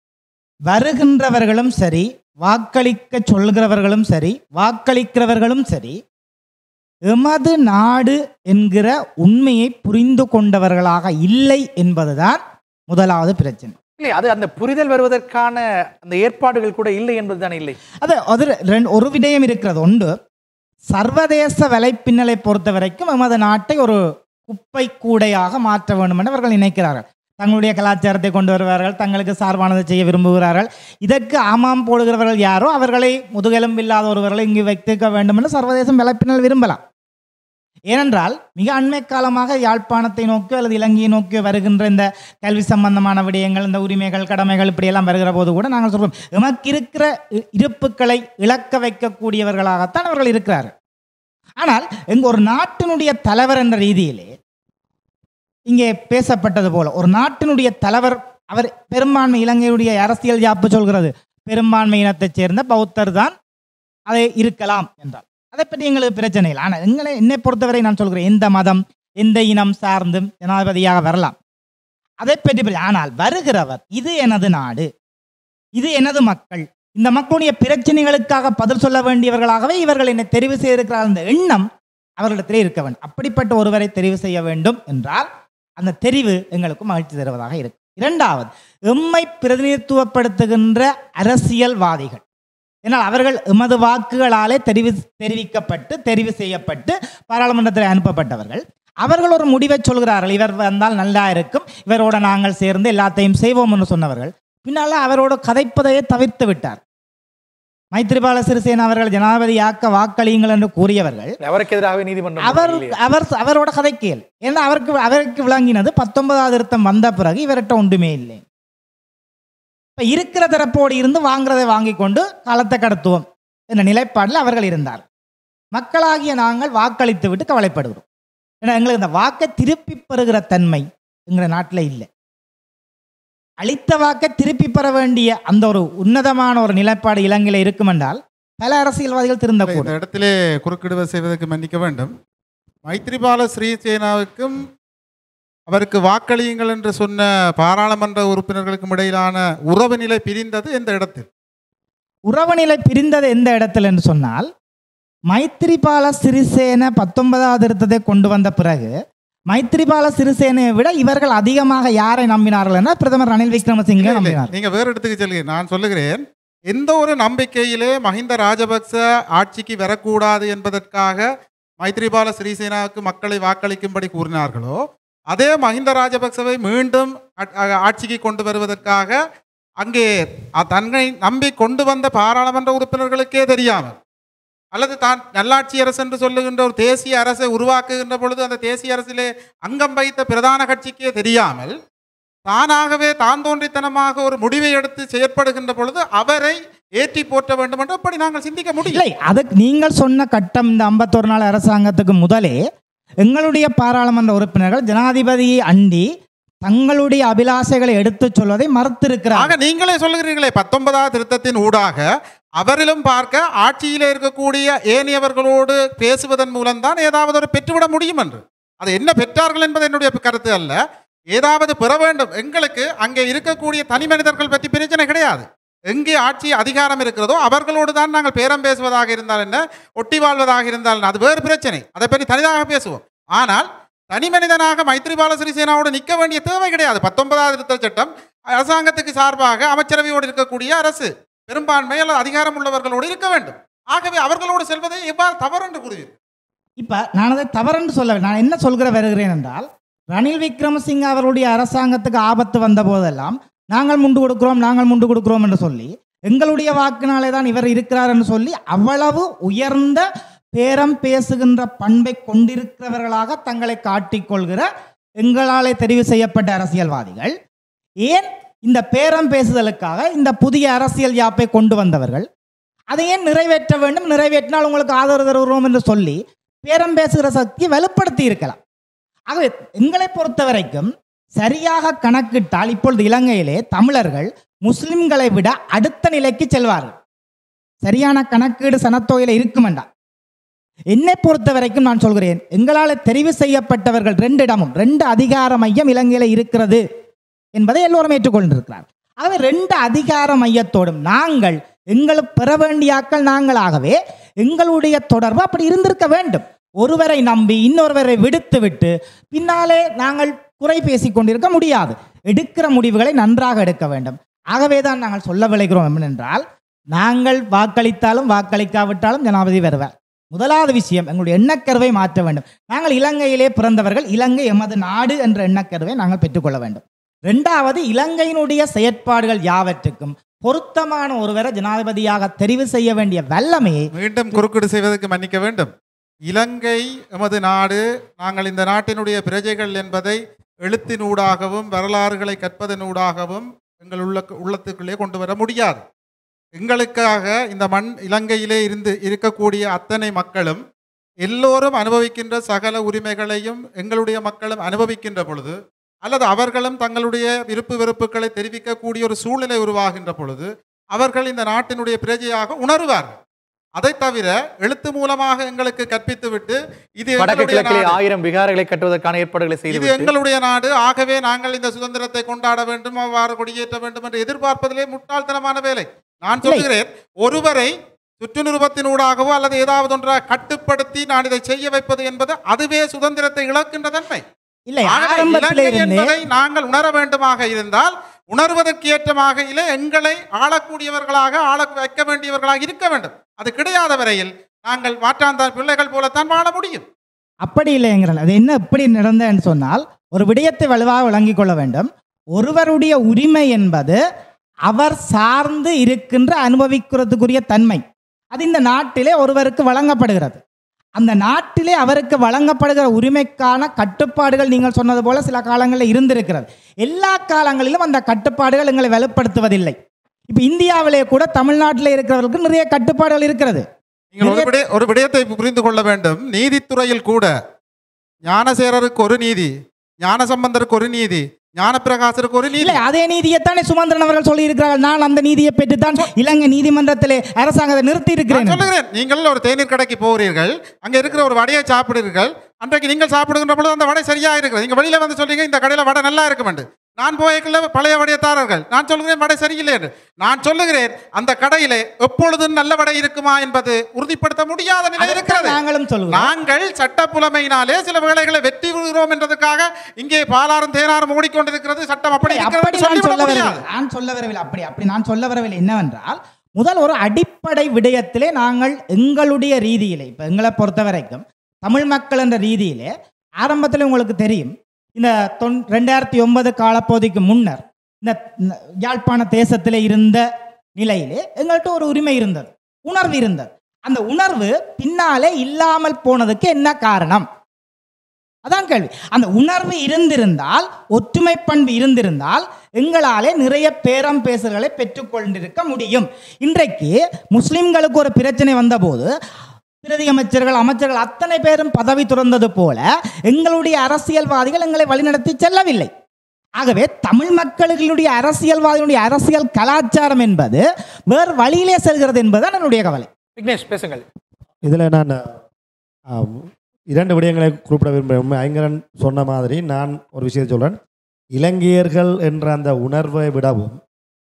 Speaker 7: வருகின்றவர்களும் சரி வாக்களிக்க சொல்கிறவர்களும் சரி வாக்களிக்கிறவர்களும் சரி எமது நாடு என்கிற உண்மையை புரிந்து கொண்டவர்களாக இல்லை என்பதுதான் முதலாவது பிரச்சனை
Speaker 1: இல்லை அது அந்த புரிதல் வருவதற்கான அந்த ஏற்பாடுகள் கூட இல்லை என்பதுதான் இல்லை
Speaker 7: அது அது ரெண்டு ஒரு விடயம் இருக்கிறது ஒன்று சர்வதேச வலைப்பின்னலை பொறுத்த வரைக்கும் எமது நாட்டை ஒரு குப்பை கூடையாக மாற்ற வேண்டும் என்று அவர்கள் நினைக்கிறார்கள் தங்களுடைய கலாச்சாரத்தை கொண்டு வருவார்கள் தங்களுக்கு சார்பானதை செய்ய விரும்புகிறார்கள் இதற்கு ஆமாம் போடுகிறவர்கள் யாரோ அவர்களை முதுகெலும்பில்லாத ஒருவர்களை இங்கு வைத்திருக்க வேண்டும் என்று சர்வதேசம் வலைப்பின்னல் விரும்பலாம் ஏனென்றால் மிக அண்மை காலமாக யாழ்ப்பாணத்தை நோக்கி அல்லது இலங்கையை நோக்கி வருகின்ற இந்த கல்வி சம்பந்தமான விடயங்கள் இந்த உரிமைகள் கடமைகள் இப்படியெல்லாம் வருகிற போது கூட நாங்கள் சொல்றோம் எமக்கு இருக்கிற இ- இருப்புக்களை இழக்க வைக்கக்கூடியவர்களாகத்தான் அவர்கள் இருக்கிறார்கள் ஆனால் எங்க ஒரு நாட்டினுடைய தலைவர் என்ற ரீதியிலே இங்கே பேசப்பட்டது போல ஒரு நாட்டினுடைய தலைவர் அவர் பெரும்பான்மை இலங்கையுடைய அரசியல் யாப்பு சொல்கிறது பெரும்பான்மை இனத்தைச் சேர்ந்த பௌத்தர் தான் அதை இருக்கலாம் என்றார் அதை பற்றி எங்களுக்கு பிரச்சனை இல்லை ஆனால் எங்களை என்னை பொறுத்தவரை நான் சொல்கிறேன் எந்த மதம் எந்த இனம் சார்ந்தும் ஜனாதிபதியாக வரலாம் அதை பற்றி பிர- ஆனால் வருகிறவர் இது எனது நாடு இது எனது மக்கள் இந்த மக்களுடைய பிரச்சனைகளுக்காக பதில் சொல்ல வேண்டியவர்களாகவே இவர்கள் என்னை தெரிவு செய்திருக்கிறார் அந்த எண்ணம் அவர்களிடத்திலே இருக்க வேண்டும் அப்படிப்பட்ட ஒருவரை தெரிவு செய்ய வேண்டும் என்றால் அந்த தெரிவு எங்களுக்கு மகிழ்ச்சி தருவதாக இருக்கு இரண்டாவது எம்மை பிரதிநிதித்துவப்படுத்துகின்ற அரசியல்வாதிகள் ஏன்னால் அவர்கள் எமது வாக்குகளாலே தெரிவு தெரிவிக்கப்பட்டு தெரிவு செய்யப்பட்டு பாராளுமன்றத்தில் அனுப்பப்பட்டவர்கள் அவர்கள் ஒரு முடிவை சொல்கிறார்கள் இவர் வந்தால் நல்லா இருக்கும் இவரோட நாங்கள் சேர்ந்து எல்லாத்தையும் செய்வோம் என்று சொன்னவர்கள் பின்னால் அவரோட கதைப்பதையே தவிர்த்து விட்டார் மைத்ரிபால சிறிசேன அவர்கள் ஜனாதிபதியாக்க வாக்களியுங்கள் என்று கூறியவர்கள்
Speaker 1: அவருக்கு எதிராக நீதிமன்றம்
Speaker 7: அவர்
Speaker 1: இல்லையா?
Speaker 7: அவர் அவரோட கதைக்கியல் ஏன்னா அவருக்கு அவருக்கு விளங்கினது பத்தொன்பதாவது திருத்தம் வந்த பிறகு இவர்கிட்ட ஒன்றுமே இல்லை இப்ப இருக்கிற தரப்போடு இருந்து வாங்குறதை வாங்கி கொண்டு காலத்தை கடத்துவோம் என்ற நிலைப்பாடில் அவர்கள் இருந்தார் மக்களாகிய நாங்கள் வாக்களித்து விட்டு கவலைப்படுகிறோம் ஏன்னா எங்களுக்கு இந்த வாக்கை திருப்பி பெறுகிற தன்மை எங்கிற நாட்டில் இல்லை அளித்த வாக்கை திருப்பி பெற வேண்டிய அந்த ஒரு உன்னதமான ஒரு நிலைப்பாடு இலங்கையில் இருக்கும் என்றால் பல அரசியல்வாதிகள் திருந்தக்கூடும்
Speaker 4: இந்த இடத்திலே குறுக்கிடுவ செய்வதற்கு மன்னிக்க வேண்டும் மைத்ரிபால ஸ்ரீசேனாவுக்கும் அவருக்கு வாக்களியுங்கள் என்று சொன்ன பாராளுமன்ற உறுப்பினர்களுக்கும் இடையிலான உறவு நிலை பிரிந்தது எந்த இடத்தில்
Speaker 7: உறவுநிலை பிரிந்தது எந்த இடத்துல என்று சொன்னால் மைத்திரிபால சிறிசேன பத்தொன்பதாவது திருத்தத்தை கொண்டு வந்த பிறகு மைத்திரிபால சிறிசேனையை விட இவர்கள் அதிகமாக யாரை நம்பினார்கள் என பிரதமர் ரணில் விக்ரமசிங்கே
Speaker 4: இல்லை, இல்லை.
Speaker 7: நம்பினார்
Speaker 4: நீங்க வேறு இடத்துக்கு செல்லுங்க நான் சொல்லுகிறேன் எந்த ஒரு நம்பிக்கையிலே மஹிந்த ராஜபக்ச ஆட்சிக்கு வரக்கூடாது என்பதற்காக மைத்ரிபால ஸ்ரீசேனாவுக்கு மக்களை வாக்களிக்கும்படி கூறினார்களோ அதே மஹிந்த ராஜபக்சவை மீண்டும் ஆட்- ஆ- ஆட்சிக்கு கொண்டு வருவதற்காக அங்கே அ- தன்னை நம்பி கொண்டு வந்த பாராளுமன்ற உறுப்பினர்களுக்கே தெரியாமல் அல்லது தான் நல்லாட்சி அரசு என்று சொல்லுகின்ற ஒரு தேசிய அரசை உருவாக்குகின்ற பொழுது அந்த தேசிய அரசிலே அங்கம் வைத்த பிரதான கட்சிக்கே தெரியாமல் தானாகவே தான் தோன்றித்தனமாக ஒரு முடிவை எடுத்து செயற்படுகின்ற பொழுது அவரை ஏற்றி போற்ற வேண்டும் என்று அப்படி நாங்கள் சிந்திக்க முடியல
Speaker 7: இல்லை அதுக்கு நீங்கள் சொன்ன கட்டம் இந்த ஐம்பத்தொரு நாள் அரசாங்கத்துக்கு முதலே எங்களுடைய பாராளுமன்ற உறுப்பினர்கள் ஜனாதிபதியை அண்டி தங்களுடைய அபிலாஷைகளை எடுத்துச் சொல்வதை மறுத்திருக்கிறார்கள்
Speaker 4: ஆக நீங்களே சொல்லுகிறீர்களே பத்தொன்பதாவது திருத்தத்தின் ஊடாக அவரிலும் பார்க்க ஆட்சியிலே இருக்கக்கூடிய ஏனையவர்களோடு பேசுவதன் மூலம்தான் ஏதாவது ஒரு பெற்றுவிட முடியும் என்று அது என்ன பெற்றார்கள் என்பது என்னுடைய கருத்து அல்ல ஏதாவது பெற வேண்டும் எங்களுக்கு அங்கே இருக்கக்கூடிய தனி மனிதர்கள் பற்றி பிரச்சனை கிடையாது எங்கே ஆட்சி அதிகாரம் இருக்கிறதோ அவர்களோடு தான் நாங்கள் பேரம் பேசுவதாக இருந்தால் என்ன ஒட்டி வாழ்வதாக இருந்தால் என்ன, அது வேறு பிரச்சனை அதை பற்றி தனிதாக பேசுவோம் ஆனால் தனி மனிதனாக மைத்ரிபால சிறிசேனாவோடு நிற்க வேண்டிய தேவை கிடையாது பத்தொன்பதாவது திருத்த சட்டம் அரசாங்கத்துக்கு சார்பாக அமைச்சரவையோடு இருக்கக்கூடிய அரசு பெரும்பான்மை அல்லது அதிகாரம் உள்ளவர்களோடு இருக்க வேண்டும் ஆகவே அவர்களோடு செல்வதை எவ்வாறு தவறு என்று கூறுவீர்கள்
Speaker 7: இப்ப நான் அதை தவறென்று சொல்லவில்லை நான் என்ன சொல்கிற வருகிறேன் என்றால் ரணில் விக்ரமசிங்க அவருடைய அரசாங்கத்துக்கு ஆபத்து வந்த போதெல்லாம் நாங்கள் முண்டு கொடுக்கிறோம் நாங்கள் முண்டு கொடுக்கிறோம் என்று சொல்லி எங்களுடைய வாக்கினாலே தான் இவர் இருக்கிறார் என்று சொல்லி அவ்வளவு உயர்ந்த பேரம் பேசுகின்ற பண்பை கொண்டிருக்கிறவர்களாக தங்களை காட்டிக்கொள்கிற எங்களாலே தெரிவு செய்யப்பட்ட அரசியல்வாதிகள் ஏன் இந்த பேரம் பேசுதலுக்காக இந்த புதிய அரசியல் யாப்பை கொண்டு வந்தவர்கள் அதை ஏன் நிறைவேற்ற வேண்டும் நிறைவேற்றினால் உங்களுக்கு ஆதரவு தருகிறோம் என்று சொல்லி பேரம் பேசுகிற சக்தி வலுப்படுத்தி இருக்கலாம் ஆகவே எங்களை பொறுத்த வரைக்கும் சரியாக கணக்கிட்டால் இப்பொழுது இலங்கையிலே தமிழர்கள் முஸ்லிம்களை விட அடுத்த நிலைக்கு செல்வார்கள் சரியான கணக்கீடு சனத்தொகையில் இருக்குமெண்டா என்னை பொறுத்த வரைக்கும் நான் சொல்கிறேன் எங்களால் தெரிவு செய்யப்பட்டவர்கள் ரெண்டு இடமும் ரெண்டு அதிகார மையம் இலங்கையில இருக்கிறது என்பதை எல்லோரும் ஏற்றுக்கொண்டிருக்கிறார் ஆகவே ரெண்டு அதிகார மையத்தோடும் நாங்கள் எங்களுக்கு பெற வேண்டிய ஆட்கள் நாங்களாகவே எங்களுடைய தொடர்பு அப்படி இருந்திருக்க வேண்டும் ஒருவரை நம்பி இன்னொருவரை விடுத்து விட்டு பின்னாலே நாங்கள் குறை பேசிக் கொண்டிருக்க முடியாது எடுக்கிற முடிவுகளை நன்றாக எடுக்க வேண்டும் ஆகவே தான் நாங்கள் சொல்ல விளைகிறோம் என்னென்றால் நாங்கள் வாக்களித்தாலும் வாக்களிக்காவிட்டாலும் ஜனாதிபதி வருவார் முதலாவது விஷயம் எங்களுடைய எண்ணக்கருவை மாற்ற வேண்டும் நாங்கள் இலங்கையிலே பிறந்தவர்கள் இலங்கை எமது நாடு என்ற எண்ணக்கருவை நாங்கள் பெற்றுக்கொள்ள வேண்டும் ரெண்டாவது இலங்கையினுடைய செயற்பாடுகள் யாவற்றுக்கும் பொருத்தமான ஒருவரை ஜனாதிபதியாக தெரிவு செய்ய வேண்டிய வல்லமையை
Speaker 4: மீண்டும் குறுக்கீடு செய்வதற்கு மன்னிக்க வேண்டும் இலங்கை எமது நாடு நாங்கள் இந்த நாட்டினுடைய பிரஜைகள் என்பதை எழுத்தினூடாகவும் வரலாறுகளை கற்பதனூடாகவும் எங்கள் உள்ள உள்ளத்துக்குள்ளே கொண்டு வர முடியாது எங்களுக்காக இந்த மண் இலங்கையிலே இருந்து இருக்கக்கூடிய அத்தனை மக்களும் எல்லோரும் அனுபவிக்கின்ற சகல உரிமைகளையும் எங்களுடைய மக்களும் அனுபவிக்கின்ற பொழுது அல்லது அவர்களும் தங்களுடைய விருப்பு வெறுப்புகளை தெரிவிக்கக்கூடிய ஒரு சூழ்நிலை உருவாகின்ற பொழுது அவர்கள் இந்த நாட்டினுடைய பிரஜையாக உணருவார்கள் அதை தவிர எழுத்து மூலமாக எங்களுக்கு கற்பித்து விட்டு இது
Speaker 1: வடக்கு
Speaker 4: எங்களுடைய
Speaker 1: கிழக்கிலே
Speaker 4: நாடு.
Speaker 1: ஆயிரம் விகாரைகளை கட்டுவதற்கான ஏற்பாடுகளை
Speaker 4: இது
Speaker 1: செய்து
Speaker 4: எங்களுடைய நாடு ஆகவே நாங்கள் இந்த சுதந்திரத்தை கொண்டாட வேண்டும் அவ்வாறு கொடியேற்ற வேண்டும் என்று எதிர்பார்ப்பதிலே முட்டாள்தனமான வேலை நான் சொல்லுகிறேன் ஒருவரை சுற்றுநிருபத்தினூடாகவோ அல்லது ஏதாவது ஒன்றாக கட்டுப்படுத்தி நான் இதை செய்ய வைப்பது என்பது அதுவே சுதந்திரத்தை இழக்கின்ற தன்மை
Speaker 7: இல்லை
Speaker 4: ஆகவே
Speaker 7: ஆரம்பத்திலே
Speaker 4: இலங்கை
Speaker 7: இருந்தே
Speaker 4: என்பதை நாங்கள் உணர வேண்டுமாக இருந்தால் உணர்வதற்கு ஏற்ற வகையிலே எங்களை ஆளக்கூடியவர்களாக ஆள வைக்க வேண்டியவர்களாக இருக்க வேண்டும் அது கிடையாத வரையில் நாங்கள் மாற்றாந்தார் பிள்ளைகள் போலத்தான் வாழ முடியும்
Speaker 7: அப்படி இல்லைங்கிறால் அது என்ன எப்படி நடந்ததுன்னு சொன்னால் ஒரு விடயத்தை வலுவாக விளங்கிக் கொள்ள வேண்டும் ஒருவருடைய உரிமை என்பது அவர் சார்ந்து இருக்கின்ற அனுபவிக்கிறதுக்குரிய தன்மை அது இந்த நாட்டிலே ஒருவருக்கு வழங்கப்படுகிறது அந்த நாட்டிலே அவருக்கு வழங்கப்படுகிற உரிமைக்கான கட்டுப்பாடுகள் நீங்கள் சொன்னது போல சில காலங்களில் இருந்திருக்கிறது எல்லா காலங்களிலும் அந்த கட்டுப்பாடுகள் எங்களை வலுப்படுத்துவதில்லை இப்போ இந்தியாவிலே கூட தமிழ்நாட்டில் இருக்கிறவர்களுக்கு நிறைய கட்டுப்பாடுகள் இருக்கிறது
Speaker 4: நீங்கள் ஒரு விடய ஒரு விடயத்தை புரிந்து கொள்ள வேண்டும் நீதித்துறையில் கூட ஞானசேரருக்கு ஒரு நீதி ஞானசம்பந்தருக்கு ஒரு நீதி ஞானப்பிரகாசருக்கு ஒரு நீதி
Speaker 7: இல்லை அதே நீதியைத்தானே சுமந்திரன் அவர்கள் சொல்லி இருக்கிறார்கள் நான் அந்த நீதியை பெற்றுத்தான் இலங்கை நீதிமன்றத்திலே அரசாங்கத்தை நிறுத்தி
Speaker 4: நான்
Speaker 7: இருக்கிறேன்
Speaker 4: சொல்லுகிறேன் நீங்கள் ஒரு தேநீர் கடைக்கு போகிறீர்கள் அங்க இருக்கிற ஒரு வடையை சாப்பிடுறீர்கள் அன்றைக்கு நீங்கள் சாப்பிடுகின்ற பொழுது அந்த வடை சரியா இருக்கிறது நீங்க வெளியில வந்து சொல்றீங்க இந்த கடையில வடை நல்லா இருக்கும் நான் போய்க்குள்ள பழைய வடையத்தாரர்கள் நான் சொல்லுகிறேன் வடை சரியில்லை என்று நான் சொல்லுகிறேன் அந்த கடையிலே எப்பொழுதும் நல்ல வடை இருக்குமா என்பது உறுதிப்படுத்த முடியாத நிலை
Speaker 7: அதைத்தான்
Speaker 4: இருக்கிறது
Speaker 7: நாங்களும் சொல்லுவோம்
Speaker 4: நாங்கள் சட்ட புலமையினாலே சில வேளைகளை வெற்றி பெறுகிறோம் என்றதுக்காக இங்கே பாலாறும் தேனாரும் ஓடிக்கொண்டிருக்கிறது சட்டம் அப்படி
Speaker 7: அப்படி
Speaker 4: இருக்கிறது
Speaker 7: நான் சொல்ல
Speaker 4: சொல்லிவிட
Speaker 7: வரவில்லை
Speaker 4: முடியாது
Speaker 7: நான் சொல்ல வரவில்லை அப்படி அப்படி நான் சொல்ல வரவில்லை என்னவென்றால் முதல் ஒரு அடிப்படை விடயத்திலே நாங்கள் எங்களுடைய ரீதியிலே இப்போ எங்களை பொறுத்த வரைக்கும் தமிழ் மக்கள் என்ற ரீதியிலே ஆரம்பத்தில் உங்களுக்கு தெரியும் இந்த தொன் ரெண்டாயிரத்தி ஒன்பது காலப்பகுதிக்கு முன்னர் இந்த இந்த யாழ்ப்பாண தேசத்திலே இருந்த நிலையிலே எங்கள்கிட்ட ஒரு உரிமை இருந்தது உணர்வு இருந்தது அந்த உணர்வு பின்னாலே இல்லாமல் போனதுக்கு என்ன காரணம் அதான் கேள்வி அந்த உணர்வு இருந்திருந்தால் ஒற்றுமை பண்பு இருந்திருந்தால் எங்களாலே நிறைய பேரம் பேசுகளை பெற்றுக்கொண்டிருக்க முடியும் இன்றைக்கு முஸ்லிம்களுக்கு ஒரு பிரச்சனை வந்தபோது பிரதி அமைச்சர்கள் அமைச்சர்கள் அத்தனை பேரும் பதவி துறந்தது போல எங்களுடைய அரசியல்வாதிகள் எங்களை வழிநடத்தி செல்லவில்லை ஆகவே தமிழ் மக்களுடைய அரசியல்வாதிகளுடைய அரசியல் கலாச்சாரம் என்பது வேறு வழியிலே செல்கிறது என்பதுதான் என்னுடைய கவலை
Speaker 1: விக்னேஷ் பேசுங்கள்
Speaker 5: இதில் நான் ஆம், இரண்டு விடயங்களை குறிப்பிட விரும்புகிறேன் ஐங்கரன் சொன்ன மாதிரி நான் ஒரு விஷயத்தை சொல்கிறேன் இலங்கையர்கள் என்ற அந்த உணர்வை விடவும்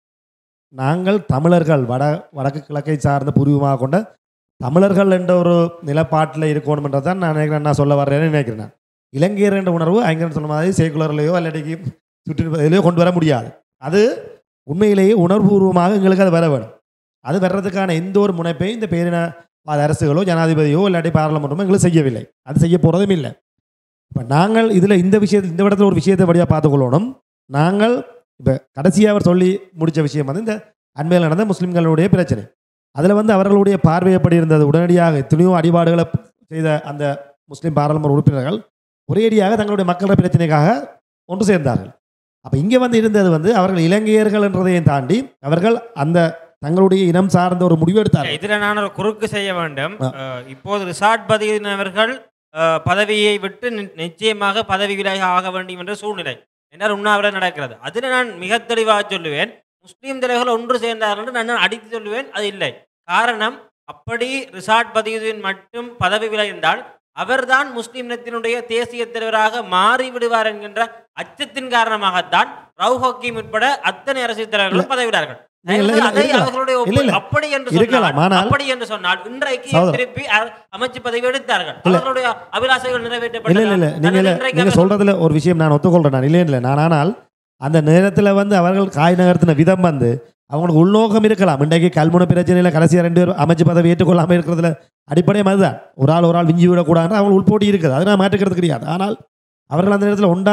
Speaker 5: நாங்கள் தமிழர்கள் வட வடக்கு கிழக்கை சார்ந்த பூர்வமாக கொண்ட தமிழர்கள் என்ற ஒரு நிலப்பாட்டில் இருக்கணும்ன்றது தான் நான் நினைக்கிறேன் நான் சொல்ல வர்றேன்னு நினைக்கிறேன் நான் இலங்கையர் என்ற உணர்வு ஐங்கரன் சொன்ன மாதிரி சேக்குலர்லையோ இல்லாட்டிக்கு சுற்றுப்பதிலையோ கொண்டு வர முடியாது அது உண்மையிலேயே உணர்வுபூர்வமாக எங்களுக்கு அது வர வேணும் அது வர்றதுக்கான எந்த ஒரு முனைப்பையும் இந்த பேரின அது அரசுகளோ ஜனாதிபதியோ இல்லாட்டி பாராளுமன்றமோ எங்களுக்கு செய்யவில்லை அது செய்ய போகிறதும் இல்லை இப்போ நாங்கள் இதில் இந்த விஷயத்தில் இந்த இடத்துல ஒரு விஷயத்தை வழியாக பார்த்துக்கொள்ளணும் நாங்கள் இப்போ கடைசியாக அவர் சொல்லி முடித்த விஷயம் வந்து இந்த அண்மையில் நடந்த முஸ்லிம்களுடைய பிரச்சனை அதில் வந்து அவர்களுடைய பார்வை எப்படி இருந்தது உடனடியாக எத்தனையோ அடிபாடுகளை செய்த அந்த முஸ்லீம் பாராளுமன்ற உறுப்பினர்கள் ஒரேடியாக தங்களுடைய மக்களுடைய பிரச்சனைக்காக ஒன்று சேர்ந்தார்கள் அப்போ இங்கே வந்து இருந்தது வந்து அவர்கள் இலங்கையர்கள் என்றதையும் தாண்டி அவர்கள் அந்த தங்களுடைய இனம் சார்ந்த ஒரு முடிவு எடுத்தார்கள்
Speaker 2: இதுல நான் ஒரு குறுக்கு செய்ய வேண்டும்
Speaker 5: ஆ.
Speaker 2: அஹ், இப்போது ரிசார்ட் பதிவினவர்கள் அஹ், பதவியை விட்டு நி- நிச்சயமாக பதவி விலகி ஆக வேண்டும் என்ற சூழ்நிலை என்றால் உண்ணாவிரதம் நடக்கிறது அதில் நான் மிக தெளிவாக சொல்லுவேன் முஸ்லீம் தலைவர்கள் ஒன்று சேர்ந்தார்கள் என்று நான் அடித்து சொல்லுவேன் அது இல்லை காரணம் அப்படி ரிசார்ட் பதிவின் மட்டும் பதவி விலகின்றால் அவர்தான் முஸ்லிம் இனத்தினுடைய தேசிய தலைவராக மாறி விடுவார் என்கின்ற அச்சத்தின் காரணமாகத்தான் ரவு ஹக்கீம் உட்பட அத்தனை அரசியல் தலைவர்களும் பதவிவிடார்கள்
Speaker 5: இல்ல, இல்ல, இல்ல,
Speaker 2: அதை
Speaker 5: இருக்கலாம்.
Speaker 2: அவர்களுடைய ஒப்பு-
Speaker 5: இல்ல, இல்ல.
Speaker 2: அப்படி என்று
Speaker 5: இருக்கலாம்,
Speaker 2: சொன்னால்
Speaker 5: ஆனால்
Speaker 2: அப்படி என்று சொன்னால் இன்றைக்கு
Speaker 5: சகோதரர்.
Speaker 2: திருப்பி அ- அமைச்சு பதவி எடுத்தார்கள்
Speaker 5: இல்ல.
Speaker 2: அவர்களுடைய அபிலாஷைகள்
Speaker 5: இல்லை
Speaker 2: நிறைவேற்றப்பட்டது
Speaker 5: இல்லை இல்லை நீங்கள்
Speaker 2: அதனால் இன்றைக்கு
Speaker 5: நீங்கள்
Speaker 2: அவர்கள்
Speaker 5: சொல்கிறதுல ஒரு விஷயம் நான் ஒத்துக்கொள்கிறேன் நான் இல்லை இல்லை நான் ஆனால் அந்த நேரத்தில் வந்து அவர்கள் காய் நகர்த்தின விதம் வந்து அவங்களுக்கு உள்நோக்கம் இருக்கலாம் இன்றைக்கு கல்முனை பிரச்சனையில் கடைசியாக ரெண்டு பேரும் அமைச்சு பதவி ஏற்றுக்கொள்ளாமல் இருக்கிறதுல அடிப்படையும் அதுதான் ஒரு ஆள் ஒரு ஆள் விஞ்சி விடக்கூடாதுன்னு அவங்க உள்போட்டி இருக்குது அது நான் மாற்றுக்கிறது கிடையாது ஆனால் அவர்கள் அந்த நேரத்தில் ஒண்டா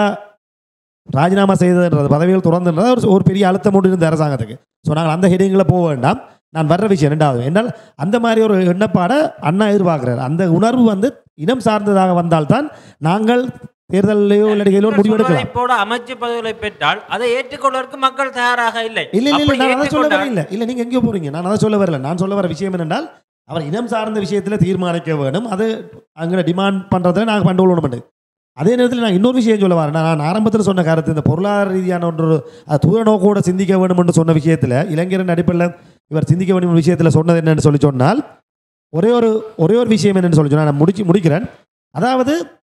Speaker 5: ராஜினாமா செய்ததுன்றது பதவிகள் துறந்துன்றது ஒரு ஒரு பெரிய அழுத்தம் ஒன்று இருந்த அரசாங்கத்துக்கு ஸோ நாங்கள் அந்த ஹெடிங்கில் போக வேண்டாம் நான் வர்ற விஷயம் ரெண்டாவது என்னால் அந்த மாதிரி ஒரு எண்ணப்பாடை அண்ணா எதிர்பார்க்கிறார் அந்த உணர்வு வந்து இனம் சார்ந்ததாக வந்தால்தான் நாங்கள் தேர்தலையோ இல்லாட்டி ஒரு முடிவு எடுக்கலாம்
Speaker 2: இப்போட அமைச்சு பதவிகளை பெற்றால் அதை ஏற்றுக்கொள்வதற்கு மக்கள் தயாராக இல்லை
Speaker 5: இல்ல இல்ல இல்ல
Speaker 2: அப்படி
Speaker 5: நான் அதை சொல்ல
Speaker 2: ஏற்றுக்கொண்டால்
Speaker 5: வரல இல்ல நீங்க எங்கேயோ போறீங்க நான் அதை சொல்ல வரல நான் சொல்ல வர விஷயம் என்னென்றால் அவர் இனம் சார்ந்த விஷயத்துல தீர்மானிக்க வேணும் அது அங்கே டிமாண்ட் பண்றதை நாங்கள் கண்டுகொள்ளணும் அதே நேரத்தில் நான் இன்னொரு விஷயம் சொல்ல வரேன் நான் ஆரம்பத்தில் சொன்ன கருத்து இந்த பொருளாதார ரீதியான ஒன்று அது தூர நோக்கோட சிந்திக்க வேண்டும் என்று சொன்ன விஷயத்தில் இளைஞரின் அடிப்படையில் இவர் சிந்திக்க வேண்டும் விஷயத்தில் சொன்னது என்னன்னு சொல்லி சொன்னால் ஒரே ஒரு ஒரே ஒரு விஷயம் என்னன்னு சொல்லி சொன்னா நான் முடிச்சு முடிக்கிறேன் அதாவது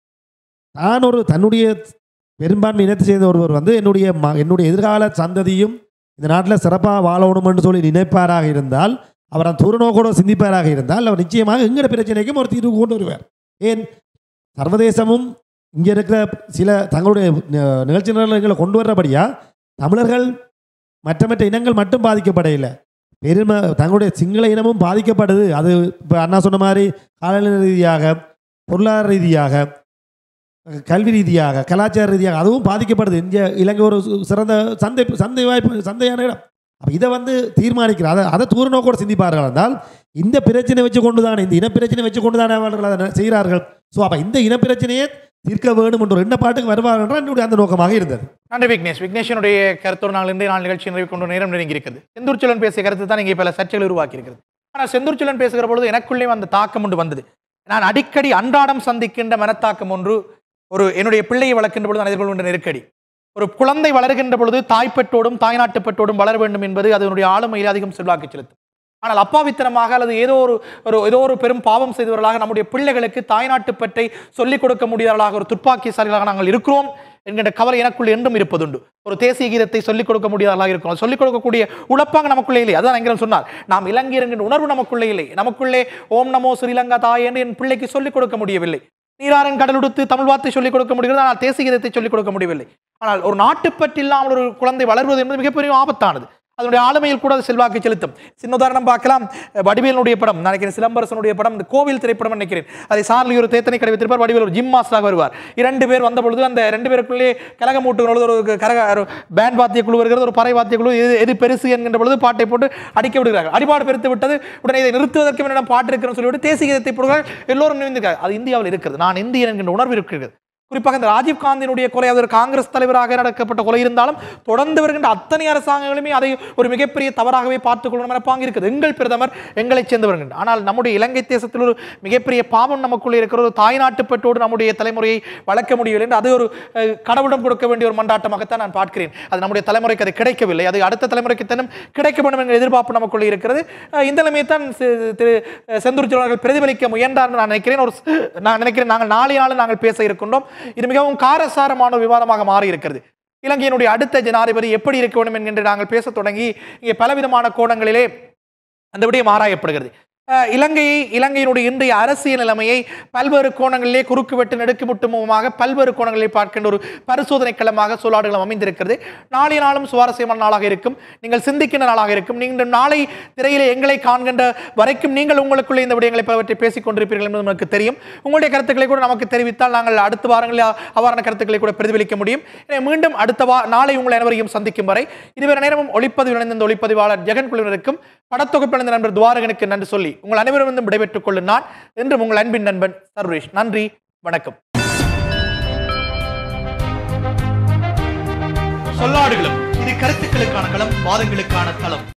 Speaker 5: தான் ஒரு தன்னுடைய பெரும்பான்மை இனத்தை சேர்ந்த ஒருவர் வந்து என்னுடைய ம என்னுடைய எதிர்கால சந்ததியும் இந்த நாட்டில் சிறப்பாக வாழணும்னு சொல்லி நினைப்பாராக இருந்தால் அவர் அந்த துறநோக்கோட சிந்திப்பாராக இருந்தால் அவர் நிச்சயமாக எங்கட பிரச்சனைக்கும் ஒரு தீர்வு கொண்டு வருவார் ஏன் சர்வதேசமும் இங்கே இருக்கிற சில தங்களுடைய ந- நிகழ்ச்சி நிரல்களை கொண்டு வர்றபடியா தமிழர்கள் மற்ற மற்ற இனங்கள் மட்டும் பாதிக்கப்படையில்லை பெருமை தங்களுடைய சிங்கள இனமும் பாதிக்கப்படுது அது இப்போ அண்ணா சொன்ன மாதிரி காலநிலை ரீதியாக பொருளாதார ரீதியாக கல்வி ரீதியாக கலாச்சார ரீதியாக அதுவும் பாதிக்கப்படுது இந்திய இலங்கை ஒரு சு- சிறந்த சந்தை சந்தை வாய்ப்பு சந்தையான இடம் அப்போ இதை வந்து தீர்மானிக்கிற அதை அதை தூர நோக்கோடு சிந்திப்பார்கள் என்றால் இந்த பிரச்சனை வச்சு கொண்டு தானே இந்த இனப்பிரச்சனை வச்சு கொண்டு தானே அவர்கள் அதை செய்கிறார்கள் ஸோ அப்போ இந்த இனப்பிரச்சனையை தீர்க்க வேண்டும் என்ற ஒரு எண்ண பாட்டுக்கு வருவார்கள் என்றால் என்னுடைய அந்த நோக்கமாக இருந்தது
Speaker 1: நன்றி விக்னேஷ் விக்னேஷனுடைய கருத்தோடு நாங்கள் இன்றைய நாள் நிகழ்ச்சி நிறைவு கொண்டு நேரம் நெருங்கி இருக்கிறது செந்தூர் செல்வன் பேசிய கருத்து தான் இங்கே பல சர்ச்சைகள் உருவாக்கி இருக்கிறது ஆனால் செந்தூர் செல்வன் பேசுகிற பொழுது எனக்குள்ளேயும் அந்த தாக்கம் ஒன்று வந்தது நான் அடிக்கடி அன்றாடம் சந்திக்கின்ற மனத்தாக்கம் ஒன்று ஒரு என்னுடைய பிள்ளையை வளர்க்கின்ற பொழுது நான் எதிர்கொள்கின்ற நெருக்கடி ஒரு குழந்தை வளர்கின்ற பொழுது தாய்ப்பெற்றோடும் தாய்நாட்டுப்பற்றோடும் வளர வேண்டும் என்பது அதனுடைய ஆளுமையில் அதிகம் செல்வாக்கு செலுத்தும் ஆனால் அப்பாவித்தனமாக அல்லது ஏதோ ஒரு ஒரு ஏதோ ஒரு பெரும் பாவம் செய்தவர்களாக நம்முடைய பிள்ளைகளுக்கு தாய்நாட்டு பற்றை சொல்லிக் கொடுக்க முடியாதவர்களாக ஒரு துப்பாக்கிசாலிகளாக நாங்கள் இருக்கிறோம் என்கின்ற கவலை எனக்குள் என்றும் இருப்பதுண்டு ஒரு தேசிய கீதத்தை சொல்லிக் கொடுக்க முடியாதவர்களாக இருக்கிறோம் சொல்லிக் கொடுக்கக்கூடிய உழப்பாங்க நமக்குள்ளே இல்லை அதான் எங்கிறம் சொன்னார் நாம் இலங்கையர் என்கின்ற உணர்வு நமக்குள்ளே இல்லை நமக்குள்ளே ஓம் நமோ ஸ்ரீலங்கா தாய் என்று என் பிள்ளைக்கு சொல்லிக் கொடுக்க முடியவில்லை நீராரன் கடலுடுத்து தமிழ் வார்த்தை சொல்லிக் கொடுக்க முடிகிறது ஆனால் தேசிய கீதத்தை சொல்லிக் கொடுக்க முடியவில்லை ஆனால் ஒரு நாட்டுப்பற்று இல்லாமல் ஒரு குழந்தை வளர்வது என்பது மிகப்பெரிய ஆபத்தானது அதனுடைய ஆளுமையில் கூட அது செல்வாக்கு செலுத்தும் சின்ன உதாரணம் பார்க்கலாம் வடிவேலனுடைய படம் நான் நினைக்கிறேன் சிலம்பரசனுடைய படம் இந்த கோவில் திரைப்படம் நினைக்கிறேன் அதை சார்லி ஒரு தேத்தனை கடை வைத்திருப்பார் வடிவேல் ஒரு ஜிம் மாஸ்டராக வருவார் இரண்டு பேர் வந்த பொழுது அந்த ரெண்டு பேருக்குள்ளே கலகம் ஊட்டுகிற பொழுது ஒரு கரக ஒரு பேண்ட் வாத்திய குழு வருகிறது ஒரு பறை வாத்திய குழு எது எது பெருசு என்கின்ற பொழுது பாட்டை போட்டு அடிக்க விடுகிறார்கள் அடிபாடு பெருத்து விட்டது உடனே இதை நிறுத்துவதற்கு என்னிடம் பாட்டு இருக்கிறன்னு சொல்லிவிட்டு தேசிய கீதத்தை போடுகிறார்கள் எல்லோரும் நினைந்திருக்காங்க அது இந்தியாவில் இருக்கிறது நான் இந்தியன் என்கின்ற உணர்வு இருக்கிறது குறிப்பாக இந்த ராஜீவ் காந்தியினுடைய கொலை அது ஒரு காங்கிரஸ் தலைவராக நடக்கப்பட்ட கொலை இருந்தாலும் தொடர்ந்து வருகின்ற அத்தனை அரசாங்கங்களுமே அதை ஒரு மிகப்பெரிய தவறாகவே பார்த்துக் கொள்ளும் மனப்பாங்க இருக்குது எங்கள் பிரதமர் எங்களைச் சேர்ந்தவர்கள் ஆனால் நம்முடைய இலங்கை தேசத்தில் ஒரு மிகப்பெரிய பாவம் நமக்குள்ளே இருக்கிற ஒரு தாய்நாட்டு பெற்றோடு நம்முடைய தலைமுறையை வளர்க்க முடியவில்லை என்று அது ஒரு அஹ், கடவுளிடம் கொடுக்க வேண்டிய ஒரு மண்டாட்டமாகத்தான் நான் பார்க்கிறேன் அது நம்முடைய தலைமுறைக்கு அது கிடைக்கவில்லை அது அடுத்த தலைமுறைக்கு தினம் கிடைக்க வேண்டும் என்கிற எதிர்பார்ப்பு நமக்குள்ளே இருக்கிறது அஹ், இந்த நிலைமையை தான் சி- திரு அஹ், செந்தூர் அவர்கள் பிரதிபலிக்க முயன்றார் என்று நான் நினைக்கிறேன் ஒரு ஸ்- நான் நினைக்கிறேன் நாங்கள் நாளை நாள் நாங்கள் பேச இருக்கின்றோம் இது மிகவும் காரசாரமான ஒரு விவாதமாக மாறி இருக்கிறது இலங்கையினுடைய அடுத்த ஜனாதிபதி எப்படி இருக்க வேண்டும் என்கின்ற நாங்கள் பேசத் தொடங்கி இங்கே பலவிதமான கோணங்களிலே அந்த விடயம் ஆராயப்படுகிறது அஹ், இலங்கையை இலங்கையினுடைய இன்றைய அரசியல் நிலைமையை பல்வேறு கோணங்களிலே குறுக்கு வெட்டு நெடுக்கு முட்டுமுகமாக பல்வேறு கோணங்களிலே பார்க்கின்ற ஒரு பரிசோதனை களமாக சொல்லாடுகள் அமைந்திருக்கிறது நாளைய நாளும் சுவாரஸ்யமான நாளாக இருக்கும் நீங்கள் சிந்திக்கின்ற நாளாக இருக்கும் நீங்கள் நாளை திரையிலே எங்களை காண்கின்ற வரைக்கும் நீங்கள் உங்களுக்குள்ளே இந்த விடயங்களை பலவற்றை பேசிக் கொண்டிருப்பீர்கள் என்பது நமக்கு தெரியும் உங்களுடைய கருத்துக்களை கூட நமக்கு தெரிவித்தால் நாங்கள் அடுத்த வாரங்களில் அவ்வாறான கருத்துக்களை கூட பிரதிபலிக்க முடியும் எனவே மீண்டும் அடுத்த வா நாளை உங்கள் அனைவரையும் சந்திக்கும் வரை இதுவரை நேரமும் ஒளிப்பதிவு இணைந்த இந்த ஒளிப்பதிவாளர் ஜெகன் குழுவினருக்கும் படத்தொகுப்பிழந்த நண்பர் துவாரகனுக்கு நன்றி சொல்லி உங்கள் அனைவரும் விடைபெற்றுக் கொள்ளும் நான் என்றும் உங்கள் அன்பின் நண்பன் சர்வேஷ் நன்றி வணக்கம் சொல்லாடுகளும் இது கருத்துக்களுக்கான களம் வாதங்களுக்கான தளம்